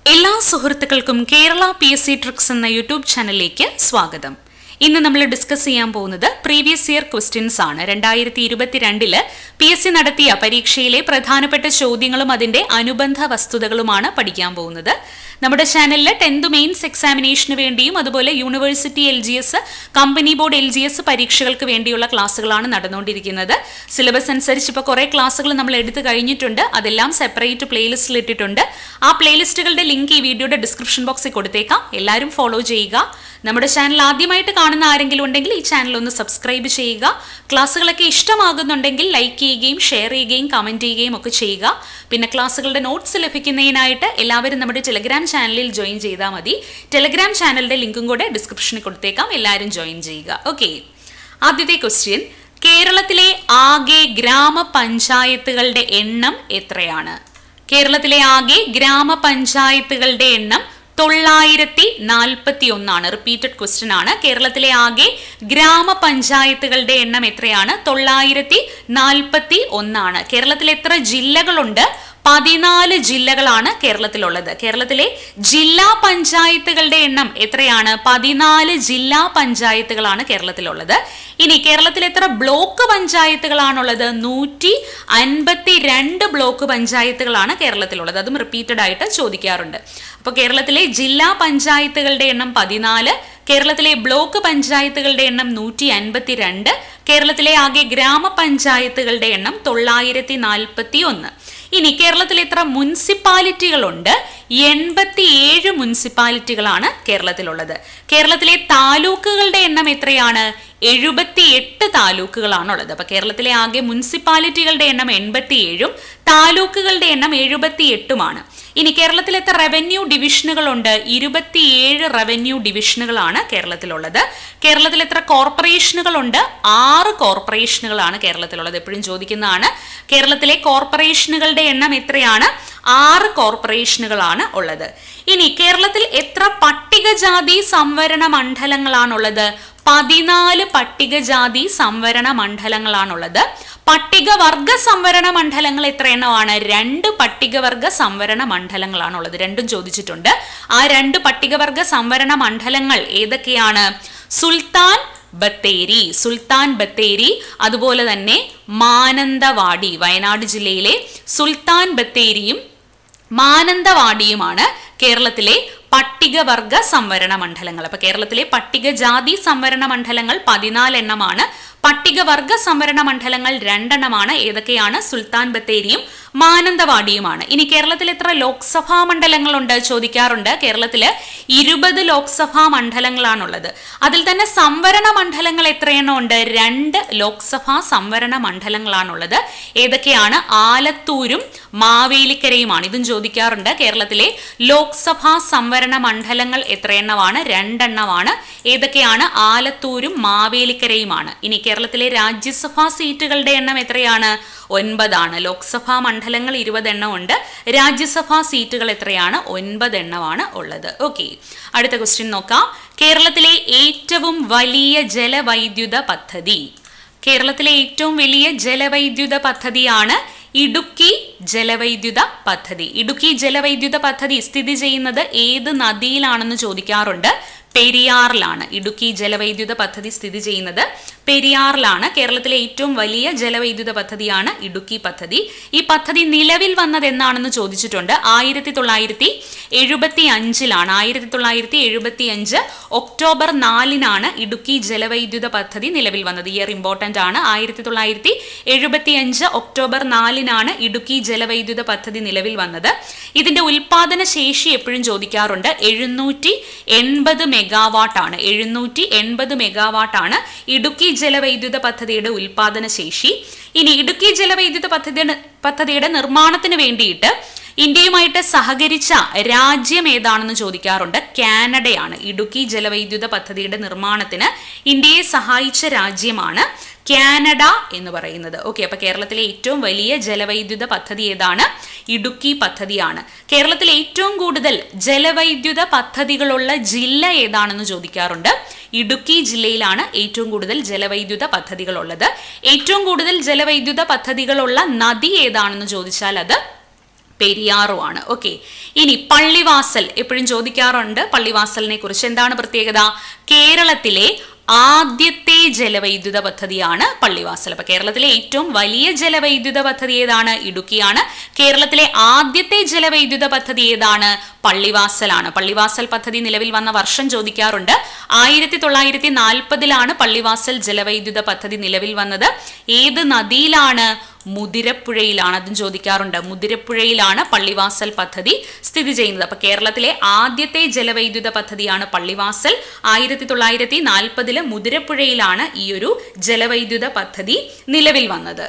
എല്ലാ സുഹൃത്തുക്കൾക്കും Kerala P S C tricks എന്ന യൂട്യൂബ് ചാനലിലേക്ക് സ്വാഗതം ഇന്ന് നമ്മൾ ഡിസ്കസ് ചെയ്യാൻ പോകുന്നത് പ്രീവിയസ് ഇയർ ക്വസ്റ്റ്യൻസ് ആണ് രണ്ടായിരത്തി ഇരുപത്തിരണ്ടില് പി എസ് സി നടത്തിയ പരീക്ഷയിലെ പ്രധാനപ്പെട്ട ചോദ്യങ്ങളും അതിന്റെ അനുബന്ധ വസ്തുതകളുമാണ് പഠിക്കാൻ പോകുന്നത് നമ്മുടെ ചാനലിൽ ടെൻത്ത് മെയിൻസ് എക്സാമിനേഷന് വേണ്ടിയും അതുപോലെ university L G S company board L G S പരീക്ഷകൾക്ക് വേണ്ടിയുള്ള ക്ലാസ്സുകളാണ് നടന്നുകൊണ്ടിരിക്കുന്നത് സിലബസ് അനുസരിച്ച് ഇപ്പോൾ കുറേ ക്ലാസ്സുകൾ നമ്മൾ എടുത്തു കഴിഞ്ഞിട്ടുണ്ട് അതെല്ലാം സെപ്പറേറ്റ് പ്ലേലിസ്റ്റിൽ ഇട്ടിട്ടുണ്ട് ആ പ്ലേലിസ്റ്റുകളുടെ ലിങ്ക് ഈ വീഡിയോയുടെ ഡിസ്ക്രിപ്ഷൻ ബോക്സിൽ കൊടുത്തേക്കാം എല്ലാവരും ഫോളോ ചെയ്യുക നമ്മുടെ ചാനൽ ആദ്യമായിട്ട് കാണുന്ന ആരെങ്കിലും ഉണ്ടെങ്കിൽ ഈ ചാനൽ ഒന്ന് സബ്സ്ക്രൈബ് ചെയ്യുക ക്ലാസ്സുകളൊക്കെ ഇഷ്ടമാകുന്നുണ്ടെങ്കിൽ ലൈക്ക് ചെയ്യുകയും ഷെയർ ചെയ്യുകയും കമൻറ്റ് ചെയ്യുകയും ഒക്കെ ചെയ്യുക പിന്നെ ക്ലാസ്സുകളുടെ നോട്ട്സ് ലഭിക്കുന്നതിനായിട്ട് എല്ലാവരും നമ്മുടെ ടെലഗ്രാം ചാനലിൽ ജോയിൻ ചെയ്താൽ മതി ടെലഗ്രാം ചാനലിന്റെ ലിങ്കും കൂടെ ഡിസ്ക്രിപ്ഷനിൽ കൊടുത്തേക്കാം എല്ലാവരും ജോയിൻ ചെയ്യുക ഓക്കെ ആദ്യത്തെ ക്വസ്റ്റ്യൻ കേരളത്തിലെ ആകെ ഗ്രാമപഞ്ചായത്തുകളുടെ എണ്ണം എത്രയാണ് കേരളത്തിലെ ആകെ ഗ്രാമപഞ്ചായത്തുകളുടെ എണ്ണം തൊള്ളായിരത്തി നാൽപ്പത്തി ഒന്നാണ് റിപ്പീറ്റഡ് ക്വസ്റ്റ്യൻ ആണ് കേരളത്തിലെ ആകെ ഗ്രാമപഞ്ചായത്തുകളുടെ എണ്ണം എത്രയാണ് തൊള്ളായിരത്തി നാൽപ്പത്തി ഒന്നാണ് കേരളത്തിൽ എത്ര ജില്ലകളുണ്ട് പതിനാല് ജില്ലകളാണ് കേരളത്തിലുള്ളത് കേരളത്തിലെ ജില്ലാ പഞ്ചായത്തുകളുടെ എണ്ണം എത്രയാണ് പതിനാല് ജില്ലാ പഞ്ചായത്തുകളാണ് കേരളത്തിലുള്ളത് ഇനി കേരളത്തിൽ എത്ര ബ്ലോക്ക് പഞ്ചായത്തുകളാണുള്ളത് നൂറ്റി അൻപത്തി രണ്ട് ബ്ലോക്ക് പഞ്ചായത്തുകളാണ് കേരളത്തിലുള്ളത് അതും റിപ്പീറ്റഡ് ആയിട്ട് ചോദിക്കാറുണ്ട് അപ്പോൾ കേരളത്തിലെ ജില്ലാ പഞ്ചായത്തുകളുടെ എണ്ണം പതിനാല് കേരളത്തിലെ ബ്ലോക്ക് പഞ്ചായത്തുകളുടെ എണ്ണം നൂറ്റി അൻപത്തി രണ്ട് കേരളത്തിലെ ആകെ ഗ്രാമപഞ്ചായത്തുകളുടെ എണ്ണം തൊള്ളായിരത്തി നാൽപ്പത്തി ഒന്ന് ഇനി കേരളത്തിൽ എത്ര മുനിസിപ്പാലിറ്റികളുണ്ട് എൺപത്തിയേഴ് മുനിസിപ്പാലിറ്റികളാണ് കേരളത്തിലുള്ളത് കേരളത്തിലെ താലൂക്കുകളുടെ എണ്ണം എത്രയാണ് എഴുപത്തിയെട്ട് താലൂക്കുകളാണുള്ളത് അപ്പൊ കേരളത്തിലെ ആകെ മുനിസിപ്പാലിറ്റികളുടെ എണ്ണം എൺപത്തിയേഴും താലൂക്കുകളുടെ എണ്ണം എഴുപത്തിയെട്ടുമാണ് ഇനി കേരളത്തിൽ എത്ര റവന്യൂ ഡിവിഷനുകളുണ്ട് ഇരുപത്തിയേഴ് റവന്യൂ ഡിവിഷനുകളാണ് കേരളത്തിലുള്ളത് കേരളത്തിൽ എത്ര കോർപ്പറേഷനുകളുണ്ട് ആറ് കോർപ്പറേഷനുകളാണ് കേരളത്തിലുള്ളത് എപ്പോഴും ചോദിക്കുന്നതാണ് കേരളത്തിലെ കോർപ്പറേഷനുകളുടെ എണ്ണം എത്രയാണ് ആറ് കോർപ്പറേഷനുകളാണ് ഉള്ളത് ഇനി കേരളത്തിൽ എത്ര പട്ടികജാതി സംവരണ മണ്ഡലങ്ങളാണുള്ളത് പതിനാല് പട്ടികജാതി സംവരണ മണ്ഡലങ്ങളാണുള്ളത് പട്ടികവർഗ സംവരണ മണ്ഡലങ്ങൾ എത്ര എണ്ണമാണ് രണ്ട് പട്ടികവർഗ സംവരണ മണ്ഡലങ്ങളാണുള്ളത് രണ്ടും ചോദിച്ചിട്ടുണ്ട് ആ രണ്ട് പട്ടികവർഗ സംവരണ മണ്ഡലങ്ങൾ ഏതൊക്കെയാണ് സുൽത്താൻ ബത്തേരി സുൽത്താൻ ബത്തേരി അതുപോലെ തന്നെ മാനന്തവാടി വയനാട് ജില്ലയിലെ സുൽത്താൻ ബത്തേരിയും മാനന്തവാടിയുമാണ് കേരളത്തിലെ പട്ടികവർഗ സംവരണ മണ്ഡലങ്ങൾ അപ്പൊ കേരളത്തിലെ പട്ടികജാതി സംവരണ മണ്ഡലങ്ങൾ പതിനാലെണ്ണമാണ് പട്ടികവർഗ സംവരണ മണ്ഡലങ്ങൾ രണ്ടെണ്ണമാണ് ഏതൊക്കെയാണ് സുൽത്താൻ ബത്തേരിയും മാനന്തവാടിയുമാണ് ഇനി കേരളത്തിൽ എത്ര ലോക്സഭാ മണ്ഡലങ്ങളുണ്ട് ചോദിക്കാറുണ്ട് കേരളത്തില് ഇരുപത് ലോക്സഭാ മണ്ഡലങ്ങളാണുള്ളത് അതിൽ തന്നെ സംവരണ മണ്ഡലങ്ങൾ എത്രയെണ്ണം ഉണ്ട് രണ്ട് ലോക്സഭാ സംവരണ മണ്ഡലങ്ങളാണുള്ളത് ഏതൊക്കെയാണ് ആലത്തൂരും മാവേലിക്കരയുമാണ് ഇതും ചോദിക്കാറുണ്ട് കേരളത്തിലെ ലോക്സഭാ സംവരണ മണ്ഡലങ്ങൾ എത്രയെണ്ണമാണ് രണ്ടെണ്ണമാണ് ഏതൊക്കെയാണ് ആലത്തൂരും മാവേലിക്കരയുമാണ് ഇനി കേരളത്തിലെ രാജ്യസഭാ സീറ്റുകളുടെ എണ്ണം എത്രയാണ് ഒൻപതാണ് ലോക്സഭാ മണ്ഡലങ്ങൾ ഇരുപതെണ്ണം ഉണ്ട് രാജ്യസഭാ സീറ്റുകൾ എത്രയാണ് ഒൻപതെണ്ണമാണ് ഉള്ളത് ഓക്കെ അടുത്ത ക്വസ്റ്റ്യൻ നോക്കാം കേരളത്തിലെ ഏറ്റവും വലിയ ജലവൈദ്യുത പദ്ധതി കേരളത്തിലെ ഏറ്റവും വലിയ ജലവൈദ്യുത പദ്ധതിയാണ് ഇടുക്കി ജലവൈദ്യുത പദ്ധതി ഇടുക്കി ജലവൈദ്യുത പദ്ധതി സ്ഥിതി ചെയ്യുന്നത് ഏത് നദിയിലാണെന്ന് ചോദിക്കാറുണ്ട് പെരിയാറിലാണ് ഇടുക്കി ജലവൈദ്യുത പദ്ധതി സ്ഥിതി ചെയ്യുന്നത് പെരിയാറിലാണ് കേരളത്തിലെ ഏറ്റവും വലിയ ജലവൈദ്യുത പദ്ധതിയാണ് ഇടുക്കി പദ്ധതി ഈ പദ്ധതി നിലവിൽ വന്നത് എന്നാണെന്ന് ചോദിച്ചിട്ടുണ്ട് ആയിരത്തി തൊള്ളായിരത്തി എഴുപത്തി അഞ്ചിലാണ് ആയിരത്തി തൊള്ളായിരത്തി എഴുപത്തി അഞ്ച് ഒക്ടോബർ നാലിനാണ് ഇടുക്കി ജലവൈദ്യുത പദ്ധതി നിലവിൽ വന്നത് ഇയർ ഇമ്പോർട്ടന്റ് ആണ് ആയിരത്തി തൊള്ളായിരത്തി എഴുപത്തി അഞ്ച് ഒക്ടോബർ നാലിനാണ് ഇടുക്കി ജലവൈദ്യുത പദ്ധതി നിലവിൽ വന്നത് ഇതിന്റെ ഉൽപാദന ശേഷി എപ്പോഴും ചോദിക്കാറുണ്ട് എഴുന്നൂറ്റി എൺപത് മെഗാവാട്ട് ആണ് എഴുന്നൂറ്റി എൺപത് മെഗാവാട്ട് ആണ് ഇടുക്കി ജലവൈദ്യുത പദ്ധതിയുടെ ഉൽപാദന ശേഷി ഇനി ഇടുക്കി ജലവൈദ്യുത പദ്ധതി പദ്ധതിയുടെ നിർമ്മാണത്തിന് വേണ്ടിയിട്ട് ഇന്ത്യയുമായിട്ട് സഹകരിച്ച രാജ്യം ഏതാണെന്ന് ചോദിക്കാറുണ്ട് കാനഡയാണ് ഇടുക്കി ജലവൈദ്യുത പദ്ധതിയുടെ നിർമ്മാണത്തിന് ഇന്ത്യയെ സഹായിച്ച രാജ്യമാണ് കാനഡ എന്ന് പറയുന്നത് ഓക്കെ അപ്പൊ കേരളത്തിലെ ഏറ്റവും വലിയ ജലവൈദ്യുത പദ്ധതി ഏതാണ് ഇടുക്കി പദ്ധതിയാണ് കേരളത്തിൽ ഏറ്റവും കൂടുതൽ ജലവൈദ്യുത പദ്ധതികളുള്ള ജില്ല ഏതാണെന്ന് ചോദിക്കാറുണ്ട് ഇടുക്കി ജില്ലയിലാണ് ഏറ്റവും കൂടുതൽ ജലവൈദ്യുത പദ്ധതികളുള്ളത് ഏറ്റവും കൂടുതൽ ജലവൈദ്യുത പദ്ധതികളുള്ള നദി ഏതാണെന്ന് ചോദിച്ചാൽ അത് പെരിയാറുമാണ് ഓക്കെ ഇനി പള്ളിവാസൽ എപ്പോഴും ചോദിക്കാറുണ്ട് പള്ളിവാസലിനെ കുറിച്ച് എന്താണ് പ്രത്യേകത കേരളത്തിലെ ആദ്യത്തെ ജലവൈദ്യുത പദ്ധതിയാണ് പള്ളിവാസൽ അപ്പൊ കേരളത്തിലെ ഏറ്റവും വലിയ ജലവൈദ്യുത പദ്ധതി ഏതാണ് ഇടുക്കിയാണ് കേരളത്തിലെ ആദ്യത്തെ ജലവൈദ്യുത പദ്ധതി ഏതാണ് പള്ളിവാസലാണ് പള്ളിവാസൽ പദ്ധതി നിലവിൽ വന്ന വർഷം ചോദിക്കാറുണ്ട് ആയിരത്തി തൊള്ളായിരത്തി നാൽപ്പതിലാണ് പള്ളിവാസൽ ജലവൈദ്യുത പദ്ധതി നിലവിൽ വന്നത് ഏത് നദിയിലാണ് മുതിരപ്പുഴയിലാണ് അതും ചോദിക്കാറുണ്ട് മുതിരപ്പുഴയിലാണ് പള്ളിവാസൽ പദ്ധതി സ്ഥിതി ചെയ്യുന്നത് അപ്പൊ കേരളത്തിലെ ആദ്യത്തെ ജലവൈദ്യുത പദ്ധതിയാണ് പള്ളിവാസൽ ആയിരത്തി തൊള്ളായിരത്തി നാൽപ്പതില് മുതിരപ്പുഴയിലാണ് ഈ ഒരു ജലവൈദ്യുത പദ്ധതി നിലവിൽ വന്നത്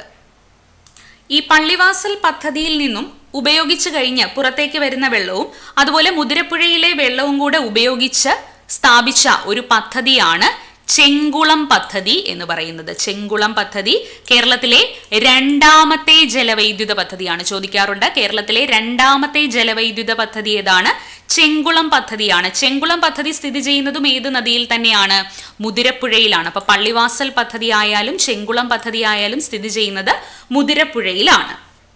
ഈ പള്ളിവാസൽ പദ്ധതിയിൽ നിന്നും ഉപയോഗിച്ചു കഴിഞ്ഞ് പുറത്തേക്ക് വരുന്ന വെള്ളവും അതുപോലെ മുതിരപ്പുഴയിലെ വെള്ളവും കൂടെ ഉപയോഗിച്ച് സ്ഥാപിച്ച ഒരു പദ്ധതിയാണ് ചെങ്കുളം പദ്ധതി എന്ന് പറയുന്നത് ചെങ്കുളം പദ്ധതി കേരളത്തിലെ രണ്ടാമത്തെ ജലവൈദ്യുത പദ്ധതിയാണ് ചോദിക്കാറുണ്ട് കേരളത്തിലെ രണ്ടാമത്തെ ജലവൈദ്യുത പദ്ധതി ഏതാണ് ചെങ്കുളം പദ്ധതിയാണ് ചെങ്കുളം പദ്ധതി സ്ഥിതി ചെയ്യുന്നതും ഏത് നദിയിൽ തന്നെയാണ് മുതിരപ്പുഴയിലാണ് അപ്പൊ പള്ളിവാസൽ പദ്ധതി ആയാലും ചെങ്കുളം പദ്ധതി ആയാലും സ്ഥിതി ചെയ്യുന്നത് മുതിരപ്പുഴയിലാണ്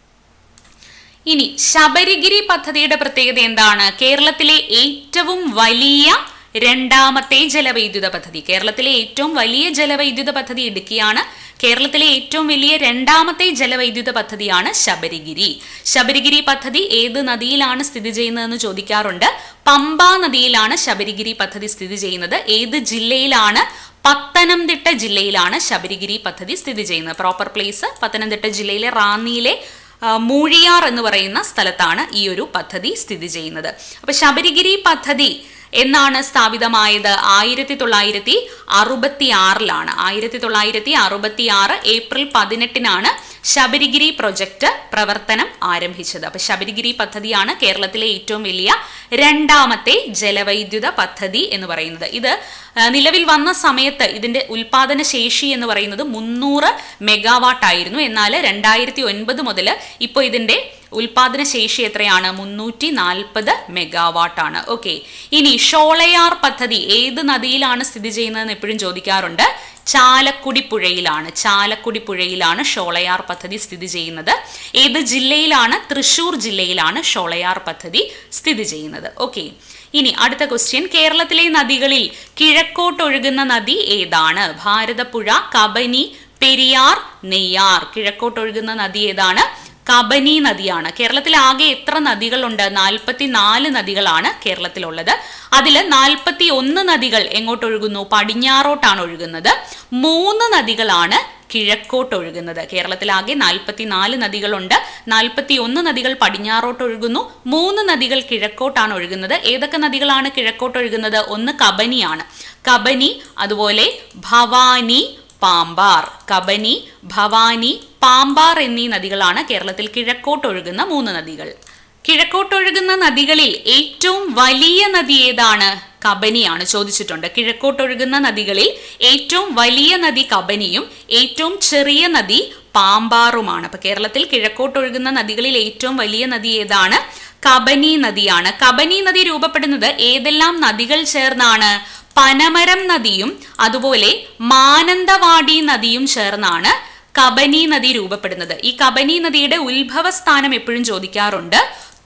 ഇനി ശബരിഗിരി പദ്ധതിയുടെ പ്രത്യേകത എന്താണ് കേരളത്തിലെ ഏറ്റവും വലിയ രണ്ടാമത്തെ ജലവൈദ്യുത പദ്ധതി കേരളത്തിലെ ഏറ്റവും വലിയ ജലവൈദ്യുത പദ്ധതി ഇടുക്കിയാണ് കേരളത്തിലെ ഏറ്റവും വലിയ രണ്ടാമത്തെ ജലവൈദ്യുത പദ്ധതിയാണ് ശബരിഗിരി ശബരിഗിരി പദ്ധതി ഏത് നദിയിലാണ് സ്ഥിതി ചെയ്യുന്നതെന്ന് ചോദിക്കാറുണ്ട് പമ്പ നദിയിലാണ് ശബരിഗിരി പദ്ധതി സ്ഥിതി ചെയ്യുന്നത് ഏത് ജില്ലയിലാണ് പത്തനംതിട്ട ജില്ലയിലാണ് ശബരിഗിരി പദ്ധതി സ്ഥിതി ചെയ്യുന്നത് പ്രോപ്പർ പ്ലേസ് പത്തനംതിട്ട ജില്ലയിലെ റാന്നിയിലെ ആ, മൂഴിയാർ എന്ന് പറയുന്ന സ്ഥലത്താണ് ഈ ഒരു പദ്ധതി സ്ഥിതി ചെയ്യുന്നത് അപ്പൊ ശബരിഗിരി പദ്ധതി എന്നാണ് സ്ഥാപിതമായത് ആയിരത്തി തൊള്ളായിരത്തി അറുപത്തി ആറിലാണ് ആയിരത്തി തൊള്ളായിരത്തി അറുപത്തി ആറ് ഏപ്രിൽ പതിനെട്ടിനാണ് ശബരിഗിരി പ്രൊജക്ട് പ്രവർത്തനം ആരംഭിച്ചത് അപ്പൊ ശബരിഗിരി പദ്ധതിയാണ് കേരളത്തിലെ ഏറ്റവും വലിയ രണ്ടാമത്തെ ജലവൈദ്യുത പദ്ധതി എന്ന് പറയുന്നത് ഇത് ആ, നിലവിൽ വന്ന സമയത്ത് ഇതിന്റെ ഉൽപാദന ശേഷി എന്ന് പറയുന്നത് മുന്നൂറ് മെഗാവാട്ട് ആയിരുന്നു എന്നാൽ രണ്ടായിരത്തി ഒൻപത് മുതൽ ഇപ്പോൾ ഇതിന്റെ ഉൽപാദന ശേഷി എത്രയാണ് മുന്നൂറ്റി നാൽപ്പത് മെഗാവാട്ട് ആണ് ഓക്കെ ഇനി ഷോളയാർ പദ്ധതി ഏത് നദിയിലാണ് സ്ഥിതി ചെയ്യുന്നതെന്ന് എപ്പോഴും ചോദിക്കാറുണ്ട് ചാലക്കുടി പുഴയിലാണ് ചാലക്കുടി പുഴയിലാണ് ഷോളയാർ പദ്ധതി സ്ഥിതി ചെയ്യുന്നത് ഏത് ജില്ലയിലാണ് തൃശൂർ ജില്ലയിലാണ് ഷോളയാർ പദ്ധതി സ്ഥിതി ചെയ്യുന്നത് ഓക്കെ ഇനി അടുത്ത ക്വസ്റ്റ്യൻ കേരളത്തിലെ നദികളിൽ കിഴക്കോട്ടൊഴുകുന്ന നദി ഏതാണ് ഭാരതപ്പുഴ കബനി പെരിയാർ നെയ്യാർ കിഴക്കോട്ടൊഴുകുന്ന നദി ഏതാണ് കബനി നദിയാണ് കേരളത്തിൽ ആകെ എത്ര നദികളുണ്ട് നാൽപ്പത്തി നാല് നദികളാണ് കേരളത്തിലുള്ളത് അതിൽ നാൽപ്പത്തി ഒന്ന് നദികൾ എങ്ങോട്ട് ഒഴുകുന്നു പടിഞ്ഞാറോട്ടാണ് ഒഴുകുന്നത് മൂന്ന് നദികളാണ് കിഴക്കോട്ട് ഒഴുകുന്നത് കേരളത്തിലാകെ നാൽപ്പത്തി നാല് നദികളുണ്ട് നാൽപ്പത്തി ഒന്ന് നദികൾ പടിഞ്ഞാറോട്ട് ഒഴുകുന്നു മൂന്ന് നദികൾ കിഴക്കോട്ടാണ് ഒഴുകുന്നത് ഏതൊക്കെ നദികളാണ് കിഴക്കോട്ട് ഒഴുകുന്നത് ഒന്ന് കബനിയാണ് കബനി അതുപോലെ ഭവാനി പാമ്പാർ കബനി ഭവാനി പാമ്പാർ എന്നീ നദികളാണ് കേരളത്തിൽ കിഴക്കോട്ടൊഴുകുന്ന മൂന്ന് നദികൾ കിഴക്കോട്ടൊഴുകുന്ന നദികളിൽ ഏറ്റവും വലിയ നദി ഏതാണ് കബനിയാണ് ചോദിച്ചിട്ടുണ്ട് കിഴക്കോട്ടൊഴുകുന്ന നദികളിൽ ഏറ്റവും വലിയ നദി കബനിയും ഏറ്റവും ചെറിയ നദി പാമ്പാറുമാണ് അപ്പൊ കേരളത്തിൽ കിഴക്കോട്ടൊഴുകുന്ന നദികളിൽ ഏറ്റവും വലിയ നദി ഏതാണ് കബനി നദിയാണ് കബനി നദി രൂപപ്പെടുന്നത് ഏതെല്ലാം നദികൾ ചേർന്നാണ് പനമരം നദിയും അതുപോലെ മാനന്തവാടി നദിയും ചേർന്നാണ് കബനി നദി രൂപപ്പെടുന്നത് ഈ കബനി നദിയുടെ ഉത്ഭവസ്ഥാനം എപ്പോഴും ചോദിക്കാറുണ്ട്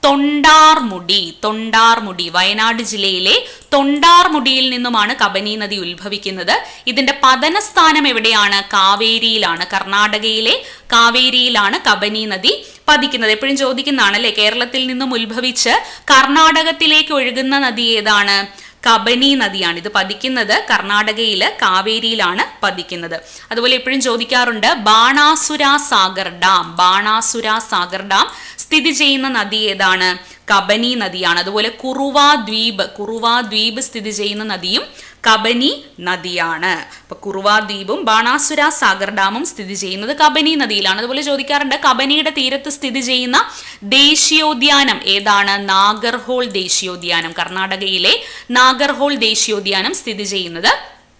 തൊണ്ടാർമുടി തൊണ്ടാർമുടി വയനാട് ജില്ലയിലെ തൊണ്ടാർമുടിയിൽ നിന്നുമാണ് കബനി നദി ഉത്ഭവിക്കുന്നത് ഇതിന്റെ പതനസ്ഥാനം എവിടെയാണ് കാവേരിയിലാണ് കർണാടകയിലെ കാവേരിയിലാണ് കബനി നദി പതിക്കുന്നത് എപ്പോഴും ചോദിക്കുന്നതാണ് അല്ലെ കേരളത്തിൽ നിന്നും ഉത്ഭവിച്ച് കർണാടകത്തിലേക്ക് ഒഴുകുന്ന നദി ഏതാണ് കബനി നദിയാണ് ഇത് പതിക്കുന്നത് കർണാടകയില് കാവേരിയിലാണ് പതിക്കുന്നത് അതുപോലെ എപ്പോഴും ചോദിക്കാറുണ്ട് ബാണാസുര സാഗർ ഡാം ബാണാസുര സാഗർ ഡാം സ്ഥിതി ചെയ്യുന്ന നദി ഏതാണ് കബനി നദിയാണ് അതുപോലെ കുറുവ ദ്വീപ് കുറുവ ദ്വീപ് സ്ഥിതി ചെയ്യുന്ന നദിയും കബനി നദിയാണ് അപ്പൊ കുറുവ ദ്വീപും ബാണാസുര സാഗർ ഡാമും സ്ഥിതി ചെയ്യുന്നത് കബനി നദിയിലാണ് അതുപോലെ ചോദിക്കാറുണ്ട് കബനിയുടെ തീരത്ത് സ്ഥിതി ചെയ്യുന്ന ദേശീയോദ്യാനം ഏതാണ് നാഗർഹോൾ ദേശീയോദ്യാനം കർണാടകയിലെ നാഗർഹോൾ ദേശീയോദ്യാനം സ്ഥിതി ചെയ്യുന്നത്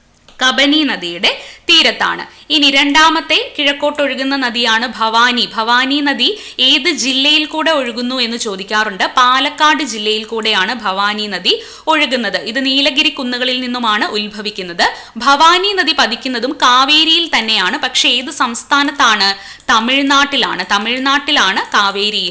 കബനി നദിയുടെ തീരത്താണ് ഇനി രണ്ടാമത്തെ കിഴക്കോട്ടൊഴുകുന്ന നദിയാണ് ഭവാനി ഭവാനി നദി ഏത് ജില്ലയിൽ കൂടെ ഒഴുകുന്നു എന്ന് ചോദിക്കാറുണ്ട് പാലക്കാട് ജില്ലയിൽ കൂടെയാണ് ഭവാനി നദി ഒഴുകുന്നത് ഇത് നീലഗിരി കുന്നുകളിൽ നിന്നുമാണ് ഉത്ഭവിക്കുന്നത് ഭവാനി നദി പതിക്കുന്നതും കാവേരിയിൽ തന്നെയാണ് പക്ഷേ ഏത് സംസ്ഥാനത്താണ് തമിഴ്നാട്ടിലാണ് തമിഴ്നാട്ടിലാണ് കാവേരിയിൽ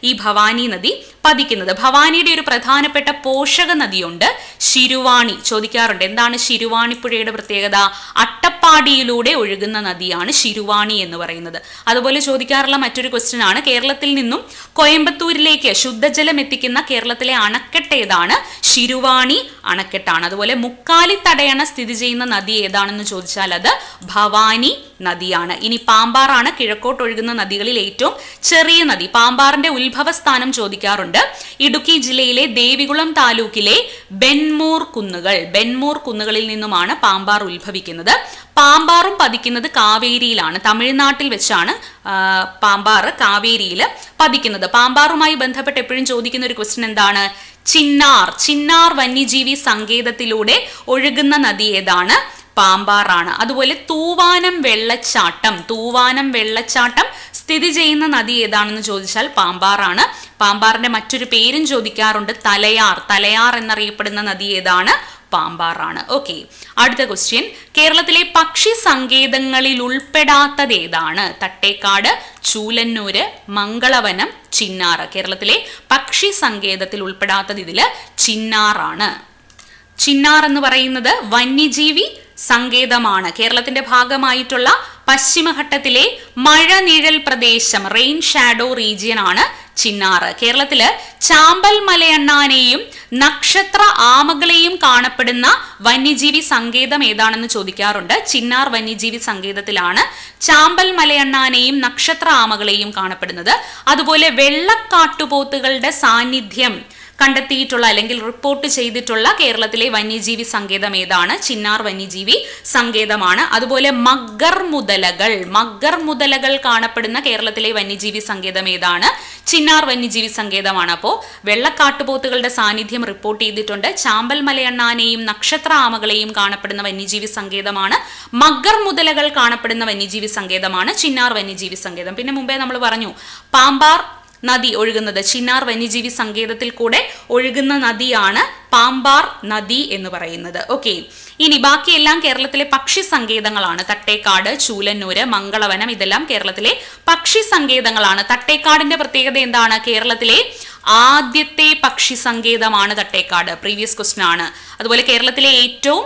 ഈ ഭവാനി നദി പതിക്കുന്നത് ഭവാനിയുടെ ഒരു പ്രധാനപ്പെട്ട പോഷക നദിയുണ്ട് ശിരുവാണി ചോദിക്കാറുണ്ട് എന്താണ് ശിരുവാണിപ്പുഴയുടെ പ്രത്യേകത അട്ടപ്പാടിയിലൂടെ ഒഴുകുന്ന നദിയാണ് ശിരുവാണി എന്ന് പറയുന്നത് അതുപോലെ ചോദിക്കാറുള്ള മറ്റൊരു ക്വസ്റ്റ്യൻ ആണ് കേരളത്തിൽ നിന്നും കോയമ്പത്തൂരിലേക്ക് ശുദ്ധജലം എത്തിക്കുന്ന കേരളത്തിലെ അണക്കെട്ട് ഏതാണ് ശിരുവാണി അണക്കെട്ടാണ് അതുപോലെ മുക്കാലി തടയണ സ്ഥിതി ചെയ്യുന്ന നദി ഏതാണെന്ന് ചോദിച്ചാൽ അത് ഭവാനി നദിയാണ് ഇനി പാമ്പാറാണ് കിഴക്കോട്ട് ഒഴുകുന്ന നദികളിൽ ഏറ്റവും ചെറിയ നദി പാമ്പാറിന്റെ ഉത്ഭവസ്ഥാനം ചോദിക്കാറുണ്ട് ഇടുക്കി ജില്ലയിലെ ദേവികുളം താലൂക്കിലെ ബെൻമൂർ കുന്നുകൾ ബെൻമൂർ കുന്നുകളിൽ നിന്നുമാണ് പാമ്പാർ ഉത്ഭവിക്കുന്നത് പാമ്പാറും പതിക്കുന്നത് കാവേരിയിലാണ് തമിഴ്നാട്ടിൽ വെച്ചാണ് ആ, പാമ്പാറ് കാവേരിയിൽ പതിക്കുന്നത് പാമ്പാറുമായി ബന്ധപ്പെട്ട് എപ്പോഴും ചോദിക്കുന്ന ഒരു ക്വസ്റ്റ്യൻ എന്താണ് ചിന്നാർ ചിന്നാർ വന്യജീവി സങ്കേതത്തിലൂടെ ഒഴുകുന്ന നദി ഏതാണ് പാമ്പാറാണ് അതുപോലെ തൂവാനം വെള്ളച്ചാട്ടം തൂവാനം വെള്ളച്ചാട്ടം സ്ഥിതി ചെയ്യുന്ന നദി ഏതാണെന്ന് ചോദിച്ചാൽ പാമ്പാറാണ് പാമ്പാറിന്റെ മറ്റൊരു പേരും ചോദിക്കാറുണ്ട് തലയാർ തലയാർ എന്നറിയപ്പെടുന്ന നദി ഏതാണ് പാമ്പാറാണ് ഓക്കെ അടുത്ത ക്വസ്റ്റ്യൻ കേരളത്തിലെ പക്ഷി സങ്കേതങ്ങളിൽ ഉൾപ്പെടാത്തത് ഏതാണ് തട്ടേക്കാട് ചൂലന്നൂര് മംഗളവനം ചിന്നാറ് കേരളത്തിലെ പക്ഷി സങ്കേതത്തിൽ ഉൾപ്പെടാത്തത് ഇതില് ചിന്നാറാണ് ചിന്നാർ എന്ന് പറയുന്നത് വന്യജീവി സങ്കേതമാണ് കേരളത്തിന്റെ ഭാഗമായിട്ടുള്ള പശ്ചിമഘട്ടത്തിലെ മഴനിഴൽ പ്രദേശം റെയിൻ ഷാഡോ റീജിയൻ ആണ് ചിന്നാറ് കേരളത്തില് ചാമ്പൽ മലയണ്ണാനെയും നക്ഷത്ര ആമകളെയും കാണപ്പെടുന്ന വന്യജീവി സങ്കേതം ഏതാണെന്ന് ചോദിക്കാറുണ്ട് ചിന്നാർ വന്യജീവി സങ്കേതത്തിലാണ് ചാമ്പൽ മലയണ്ണാനെയും നക്ഷത്ര ആമകളെയും കാണപ്പെടുന്നത് അതുപോലെ വെള്ളക്കാട്ടുപോത്തുകളുടെ സാന്നിധ്യം കണ്ടെത്തിയിട്ടുള്ള അല്ലെങ്കിൽ റിപ്പോർട്ട് ചെയ്തിട്ടുള്ള കേരളത്തിലെ വന്യജീവി സങ്കേതം ഏതാണ് ചിന്നാർ വന്യജീവി സങ്കേതമാണ് അതുപോലെ മഗ്ഗർ മുതലകൾ മഗ്ഗർ മുതലകൾ കാണപ്പെടുന്ന കേരളത്തിലെ വന്യജീവി സങ്കേതം ഏതാണ് ചിന്നാർ വന്യജീവി സങ്കേതമാണ് അപ്പോൾ വെള്ളക്കാട്ടുപോത്തുകളുടെ സാന്നിധ്യം റിപ്പോർട്ട് ചെയ്തിട്ടുണ്ട് ചാമ്പൽ മലയണ്ണാനെയും നക്ഷത്ര ആമകളെയും കാണപ്പെടുന്ന വന്യജീവി സങ്കേതമാണ് മഗ്ഗർ മുതലകൾ കാണപ്പെടുന്ന വന്യജീവി സങ്കേതമാണ് ചിന്നാർ വന്യജീവി സങ്കേതം പിന്നെ മുമ്പേ നമ്മൾ പറഞ്ഞു പാമ്പാർ നദി ഒഴുകുന്നത് ചിന്നാർ വന്യജീവി സങ്കേതത്തിൽ കൂടെ ഒഴുകുന്ന നദിയാണ് പാമ്പാർ നദി എന്ന് പറയുന്നത് ഓക്കെ ഇനി ബാക്കിയെല്ലാം കേരളത്തിലെ പക്ഷി സങ്കേതങ്ങളാണ് തട്ടേക്കാട് ചൂലന്നൂര് മംഗളവനം ഇതെല്ലാം കേരളത്തിലെ പക്ഷി സങ്കേതങ്ങളാണ് തട്ടേക്കാടിന്റെ പ്രത്യേകത എന്താണ് കേരളത്തിലെ ആദ്യത്തെ പക്ഷി സങ്കേതമാണ് തട്ടേക്കാട് പ്രീവിയസ് ക്വസ്റ്റൻ ആണ് അതുപോലെ കേരളത്തിലെ ഏറ്റവും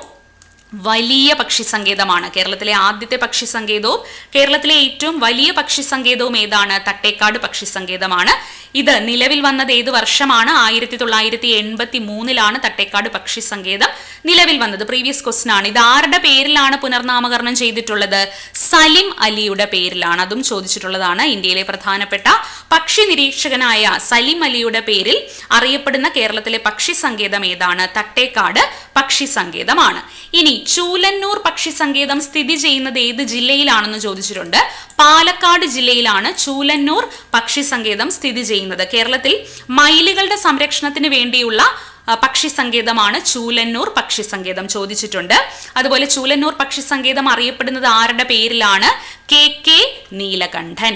വലിയ പക്ഷി സങ്കേതമാണ് കേരളത്തിലെ ആദ്യത്തെ പക്ഷി സങ്കേതവും കേരളത്തിലെ ഏറ്റവും വലിയ പക്ഷി സങ്കേതവും ഏതാണ് തട്ടേക്കാട് പക്ഷി സങ്കേതമാണ് ഇത് നിലവിൽ വന്നത് ഏത് വർഷമാണ് ആയിരത്തി തൊള്ളായിരത്തി എൺപത്തി മൂന്നിലാണ് തട്ടേക്കാട് പക്ഷി സങ്കേതം നിലവിൽ വന്നത് പ്രീവിയസ് ക്വസ്റ്റൻ ആണ് ഇത് ആരുടെ പേരിലാണ് പുനർനാമകരണം ചെയ്തിട്ടുള്ളത് സലിം അലിയുടെ പേരിലാണ് അതും ചോദിച്ചിട്ടുള്ളതാണ് ഇന്ത്യയിലെ പ്രധാനപ്പെട്ട പക്ഷി നിരീക്ഷകനായ സലിം അലിയുടെ പേരിൽ അറിയപ്പെടുന്ന കേരളത്തിലെ പക്ഷി സങ്കേതം ഏതാണ് തട്ടേക്കാട് പക്ഷി സങ്കേതമാണ് ഇനി ചൂലന്നൂർ പക്ഷി സങ്കേതം സ്ഥിതി ചെയ്യുന്നത് ഏത് ജില്ലയിലാണെന്ന് ചോദിച്ചിട്ടുണ്ട് പാലക്കാട് ജില്ലയിലാണ് ചൂലന്നൂർ പക്ഷി സങ്കേതം സ്ഥിതി ചെയ്യുന്നത് കേരളത്തിൽ മയിലുകളുടെ സംരക്ഷണത്തിന് വേണ്ടിയുള്ള ആ, പക്ഷി സങ്കേതമാണ് ചൂലന്നൂർ പക്ഷി സങ്കേതം ചോദിച്ചിട്ടുണ്ട് അതുപോലെ ചൂലന്നൂർ പക്ഷി സങ്കേതം അറിയപ്പെടുന്നത് ആരുടെ പേരിലാണ് K K Neelakantan